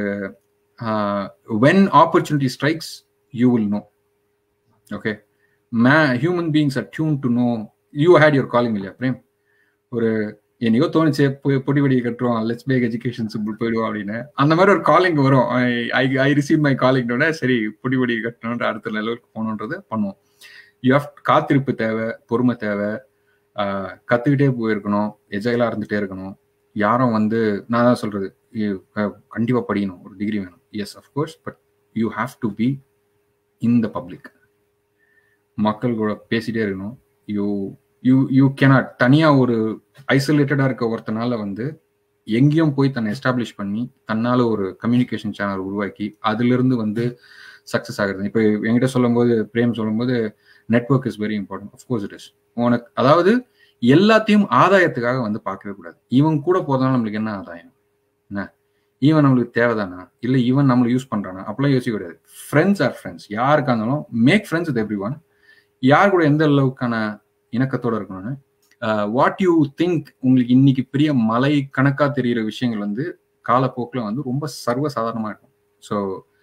when opportunity strikes you will know okay may human beings are tuned to know you had your calling இல்லையா பிரேம் ஒரு என்னையோ தோணுச்சு பொடி வடியை கட்டுறோம் லெட்ஸ் பேக் எஜுகேஷன் சிம்பிள் போயிடுவோம் அப்படின்னு அந்த மாதிரி ஒரு காலிங் வரும் ஐ ஐ ரிசீவ் மை காலிங்னோட சரி பொடி வடியை கட்டணுன்ற அடுத்த லெவலுக்கு போகணுன்றது பண்ணுவோம் யூ ஹவ் காத்திருப்பு தேவை பொறுமை தேவை கற்றுக்கிட்டே போயிருக்கணும் எஜைலாக இருந்துகிட்டே இருக்கணும் யாரும் வந்து நான் தான் சொல்கிறது கண்டிப்பாக படிக்கணும் ஒரு டிகிரி வேணும் yes of course but you have to be in the public மக்கள் கூட பேசிட்டே இருக்கணும் யூ யூ யூ கேனாட் தனியாக ஒரு ஐசோலேட்டடாக இருக்க ஒருத்தனால வந்து எங்கேயும் போய் தன்னை எஸ்டாப்ளிஷ் பண்ணி தன்னால் ஒரு கம்யூனிகேஷன் சேனல் உருவாக்கி அதிலிருந்து வந்து சக்ஸஸ் ஆகுறது இப்போ என்கிட்ட சொல்லும்போது பிரேம் சொல்லும்போது network is very important of course it is உனக்கு அதாவது எல்லாத்தையும் ஆதாயத்துக்காக வந்து பார்க்கவே கூடாது இவங்க கூட போதாலும் நம்மளுக்கு என்ன ஆதாயம் என்ன ஈவன் நம்மளுக்கு தேவைதானா இல்லை ஈவன் நம்மளை யூஸ் பண்றானா அப்படிலாம் யோசிக்க கூடாது ஃப்ரெண்ட்ஸ் ஆர் ஃப்ரெண்ட்ஸ் யாருக்கா இருந்தாலும் make friends with everyone யார் கூட எந்த அளவுக்கான இணக்கத்தோட இருக்கணும்னு வாட் யூ திங்க் உங்களுக்கு இன்னைக்கு பெரிய மலை கணக்கா தெரியிற விஷயங்கள் வந்து காலப்போக்கில் வந்து ரொம்ப சர்வ சாதாரணமா இருக்கும் ஸோ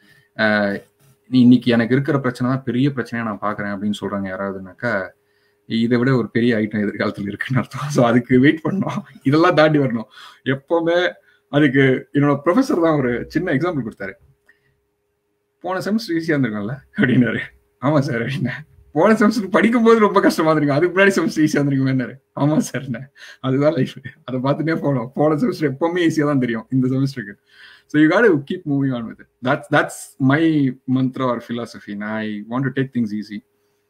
இன்னைக்கு எனக்கு இருக்கிற பிரச்சனை தான் பெரிய பிரச்சனையா நான் பாக்குறேன் அப்படின்னு சொல்றாங்க யாராவதுனாக்கா இதை விட ஒரு பெரிய ஐட்டம் எதிர்காலத்தில் இருக்குன்னு அர்த்தம் ஸோ அதுக்கு வெயிட் பண்ணோம் இதெல்லாம் தாண்டி வரணும் எப்பவுமே அதுக்கு என்னோட ப்ரொஃபஸர் தான் ஒரு சின்ன எக்ஸாம்பிள் கொடுத்தாரு போன செமஸ்டர் ஈஸியா இருந்திருக்கும்ல அப்படின்னாரு ஆமா சார் அப்படின்னா போன செமஸ்டர் படிக்கும் போது ரொம்ப கஷ்டமா இருந்திருக்கும் அதுக்கு முன்னாடி செமஸ்டர் ஈஸியா இருந்திருக்குமே ஆமா சார் அதுதான் லைஃப் அதை பார்த்துட்டே போனோம் போன செமஸ்டர் எப்பவுமே ஈஸியா தான் தெரியும் இந்த செமஸ்டருக்கு so you got keep moving on with that's that's my mantra or philosophy I want to take things easy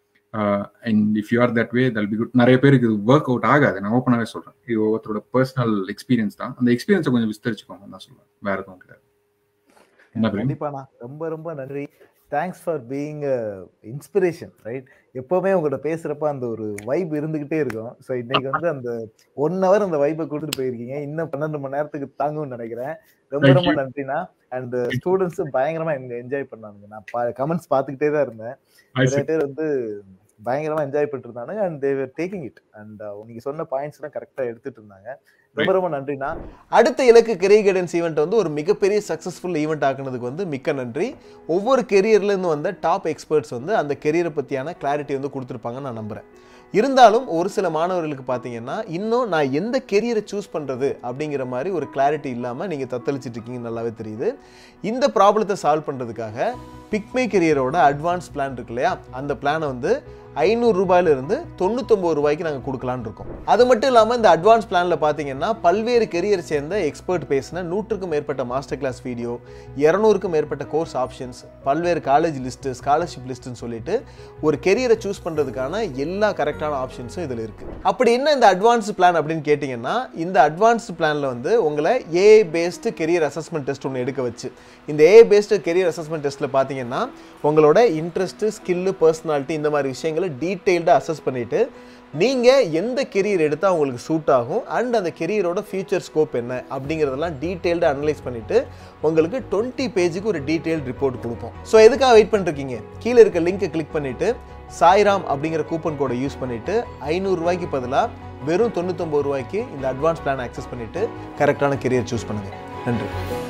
and if you are that way that'll be good நிறைய பேருக்கு இது ஒர்க் அவுட் ஆகாது நான் ஓப்பனாகவே சொல்றேன் இது ஒருத்தரோட பர்சனல் எக்ஸ்பீரியன்ஸ் தான் அந்த எக்ஸ்பீரியன்ஸை கொஞ்சம் விஸ்தரிச்சுக்கோங்க தான் சொல்லுவேன் வேற எதுவும் கிடையாது கண்டிப்பாண்ணா ரொம்ப ரொம்ப நன்றி thanks for being inspiration right எப்பவுமே உங்கள்கிட்ட பேசுறப்ப அந்த ஒரு வைப் இருந்துகிட்டே இருக்கும் ஸோ இன்னைக்கு வந்து அந்த ஒன் ஹவர் அந்த வைப்பை கொடுத்துட்டு போயிருக்கீங்க இன்னும் பன்னெண்டு மணி நேரத்துக்கு தாங்கும்னு நினைக்கிறேன் ரொம்ப ரொம்ப நன்றிண்ணா அண்ட் ஸ்டூடெண்ட்ஸும் பயங்கரமா என்ஜாய் பண்ணானுங்க நான் கமெண்ட்ஸ் பார்த்துக்கிட்டே தான் இருந்தேன் நிறைய பேர் வந்து பயங்கரமா என்ஜாய் பண்ணிட்டு இருந்தாங்க and they were taking it and நீங்க சொன்ன பாயிண்ட்ஸ் எல்லாம் கரெக்டா எடுத்துட்டு இருந்தாங்க ரொம்ப ரொம்ப நன்றிண்ணா அடுத்த இலக்கு கெரியர் கைடன்ஸ் ஈவெண்ட் வந்து ஒரு மிகப்பெரிய சக்ஸஸ்ஃபுல் ஈவெண்ட் ஆக்குனதுக்கு வந்து மிக்க நன்றி ஒவ்வொரு கெரியர்லேருந்து வந்த டாப் எக்ஸ்பர்ட்ஸ் வந்து அந்த கெரியரை பற்றியான கிளாரிட்டி வந்து கொடுத்துருப்பாங்கன்னு நான் நம்புகிறேன் இருந்தாலும் ஒரு சில மாணவர்களுக்கு பார்த்தீங்கன்னா இன்னும் நான் எந்த கெரியரை சூஸ் பண்ணுறது அப்படிங்கிற மாதிரி ஒரு கிளாரிட்டி இல்லாமல் நீங்கள் தத்தளிச்சிட்டு இருக்கீங்க நல்லாவே தெரியுது இந்த ப்ராப்ளத்தை சால்வ் பண்ணுறதுக்காக பிக்மே கெரியரோட அட்வான்ஸ் பிளான் இருக்கு இல்லையா அந்த பிளானை வந்து ஐநூறு ரூபாயிலிருந்து தொண்ணூத்தொம்பது ரூபாய்க்கு நாங்கள் கொடுக்கலான்னு இருக்கோம் அது மட்டும் இல்லாமல் இந்த அட்வான்ஸ் பிளானில் பார்த்தீங்கன்னா பல்வேறு கெரியர் சேர்ந்த எக்ஸ்பர்ட் பேசின நூற்றுக்கும் மேற்பட்ட மாஸ்டர் கிளாஸ் வீடியோ இரநூறுக்கும் மேற்பட்ட கோர்ஸ் ஆப்ஷன்ஸ் பல்வேறு காலேஜ் லிஸ்ட்டு ஸ்காலர்ஷிப் லிஸ்ட்டுன்னு சொல்லிட்டு ஒரு கெரியரை சூஸ் பண்ணுறதுக்கான எல்லா கரெக்டான ஆப்ஷன்ஸும் இதில் இருக்குது அப்படி என்ன இந்த அட்வான்ஸ் பிளான் அப்படின்னு கேட்டிங்கன்னா இந்த அட்வான்ஸ் பிளானில் வந்து உங்களை AI based career assessment test ஒன்று எடுக்க வச்சு இந்த ஏஐ பேஸ்டு கெரியர் அசஸ்மெண்ட் டெஸ்ட்டில் பார்த்தீங்கன்னா உங்களோட இன்ட்ரெஸ்ட்டு ஸ்கில்லு பர்சனாலிட்டி இந்த மாதிரி விஷயங்களை டீட்டெயில்டாக அசஸ் பண்ணிவிட்டு நீங்கள் எந்த கெரியர் எடுத்தால் உங்களுக்கு சூட் ஆகும் அண்ட் அந்த கெரியரோட ஃபியூச்சர் ஸ்கோப் என்ன அப்படிங்கிறதெல்லாம் டீட்டெயில்டாக அனலைஸ் பண்ணிவிட்டு உங்களுக்கு டுவெண்ட்டி பேஜுக்கு ஒரு டீட்டெயில்ட் ரிப்போர்ட் கொடுப்போம் ஸோ எதுக்காக வெயிட் பண்ணிருக்கீங்க கீழே இருக்க லிங்கை கிளிக் பண்ணிவிட்டு சாய்ராம் அப்படிங்கிற கூப்பன் கோடை யூஸ் பண்ணிவிட்டு ஐநூறுரூவாய்க்கு பதிலாக வெறும் தொண்ணூத்தொம்பது ரூபாய்க்கு இந்த அட்வான்ஸ் பிளான் அக்சஸ் பண்ணிவிட்டு கரெக்டான கெரியர் சூஸ் பண்ணுங்கள் நன்றி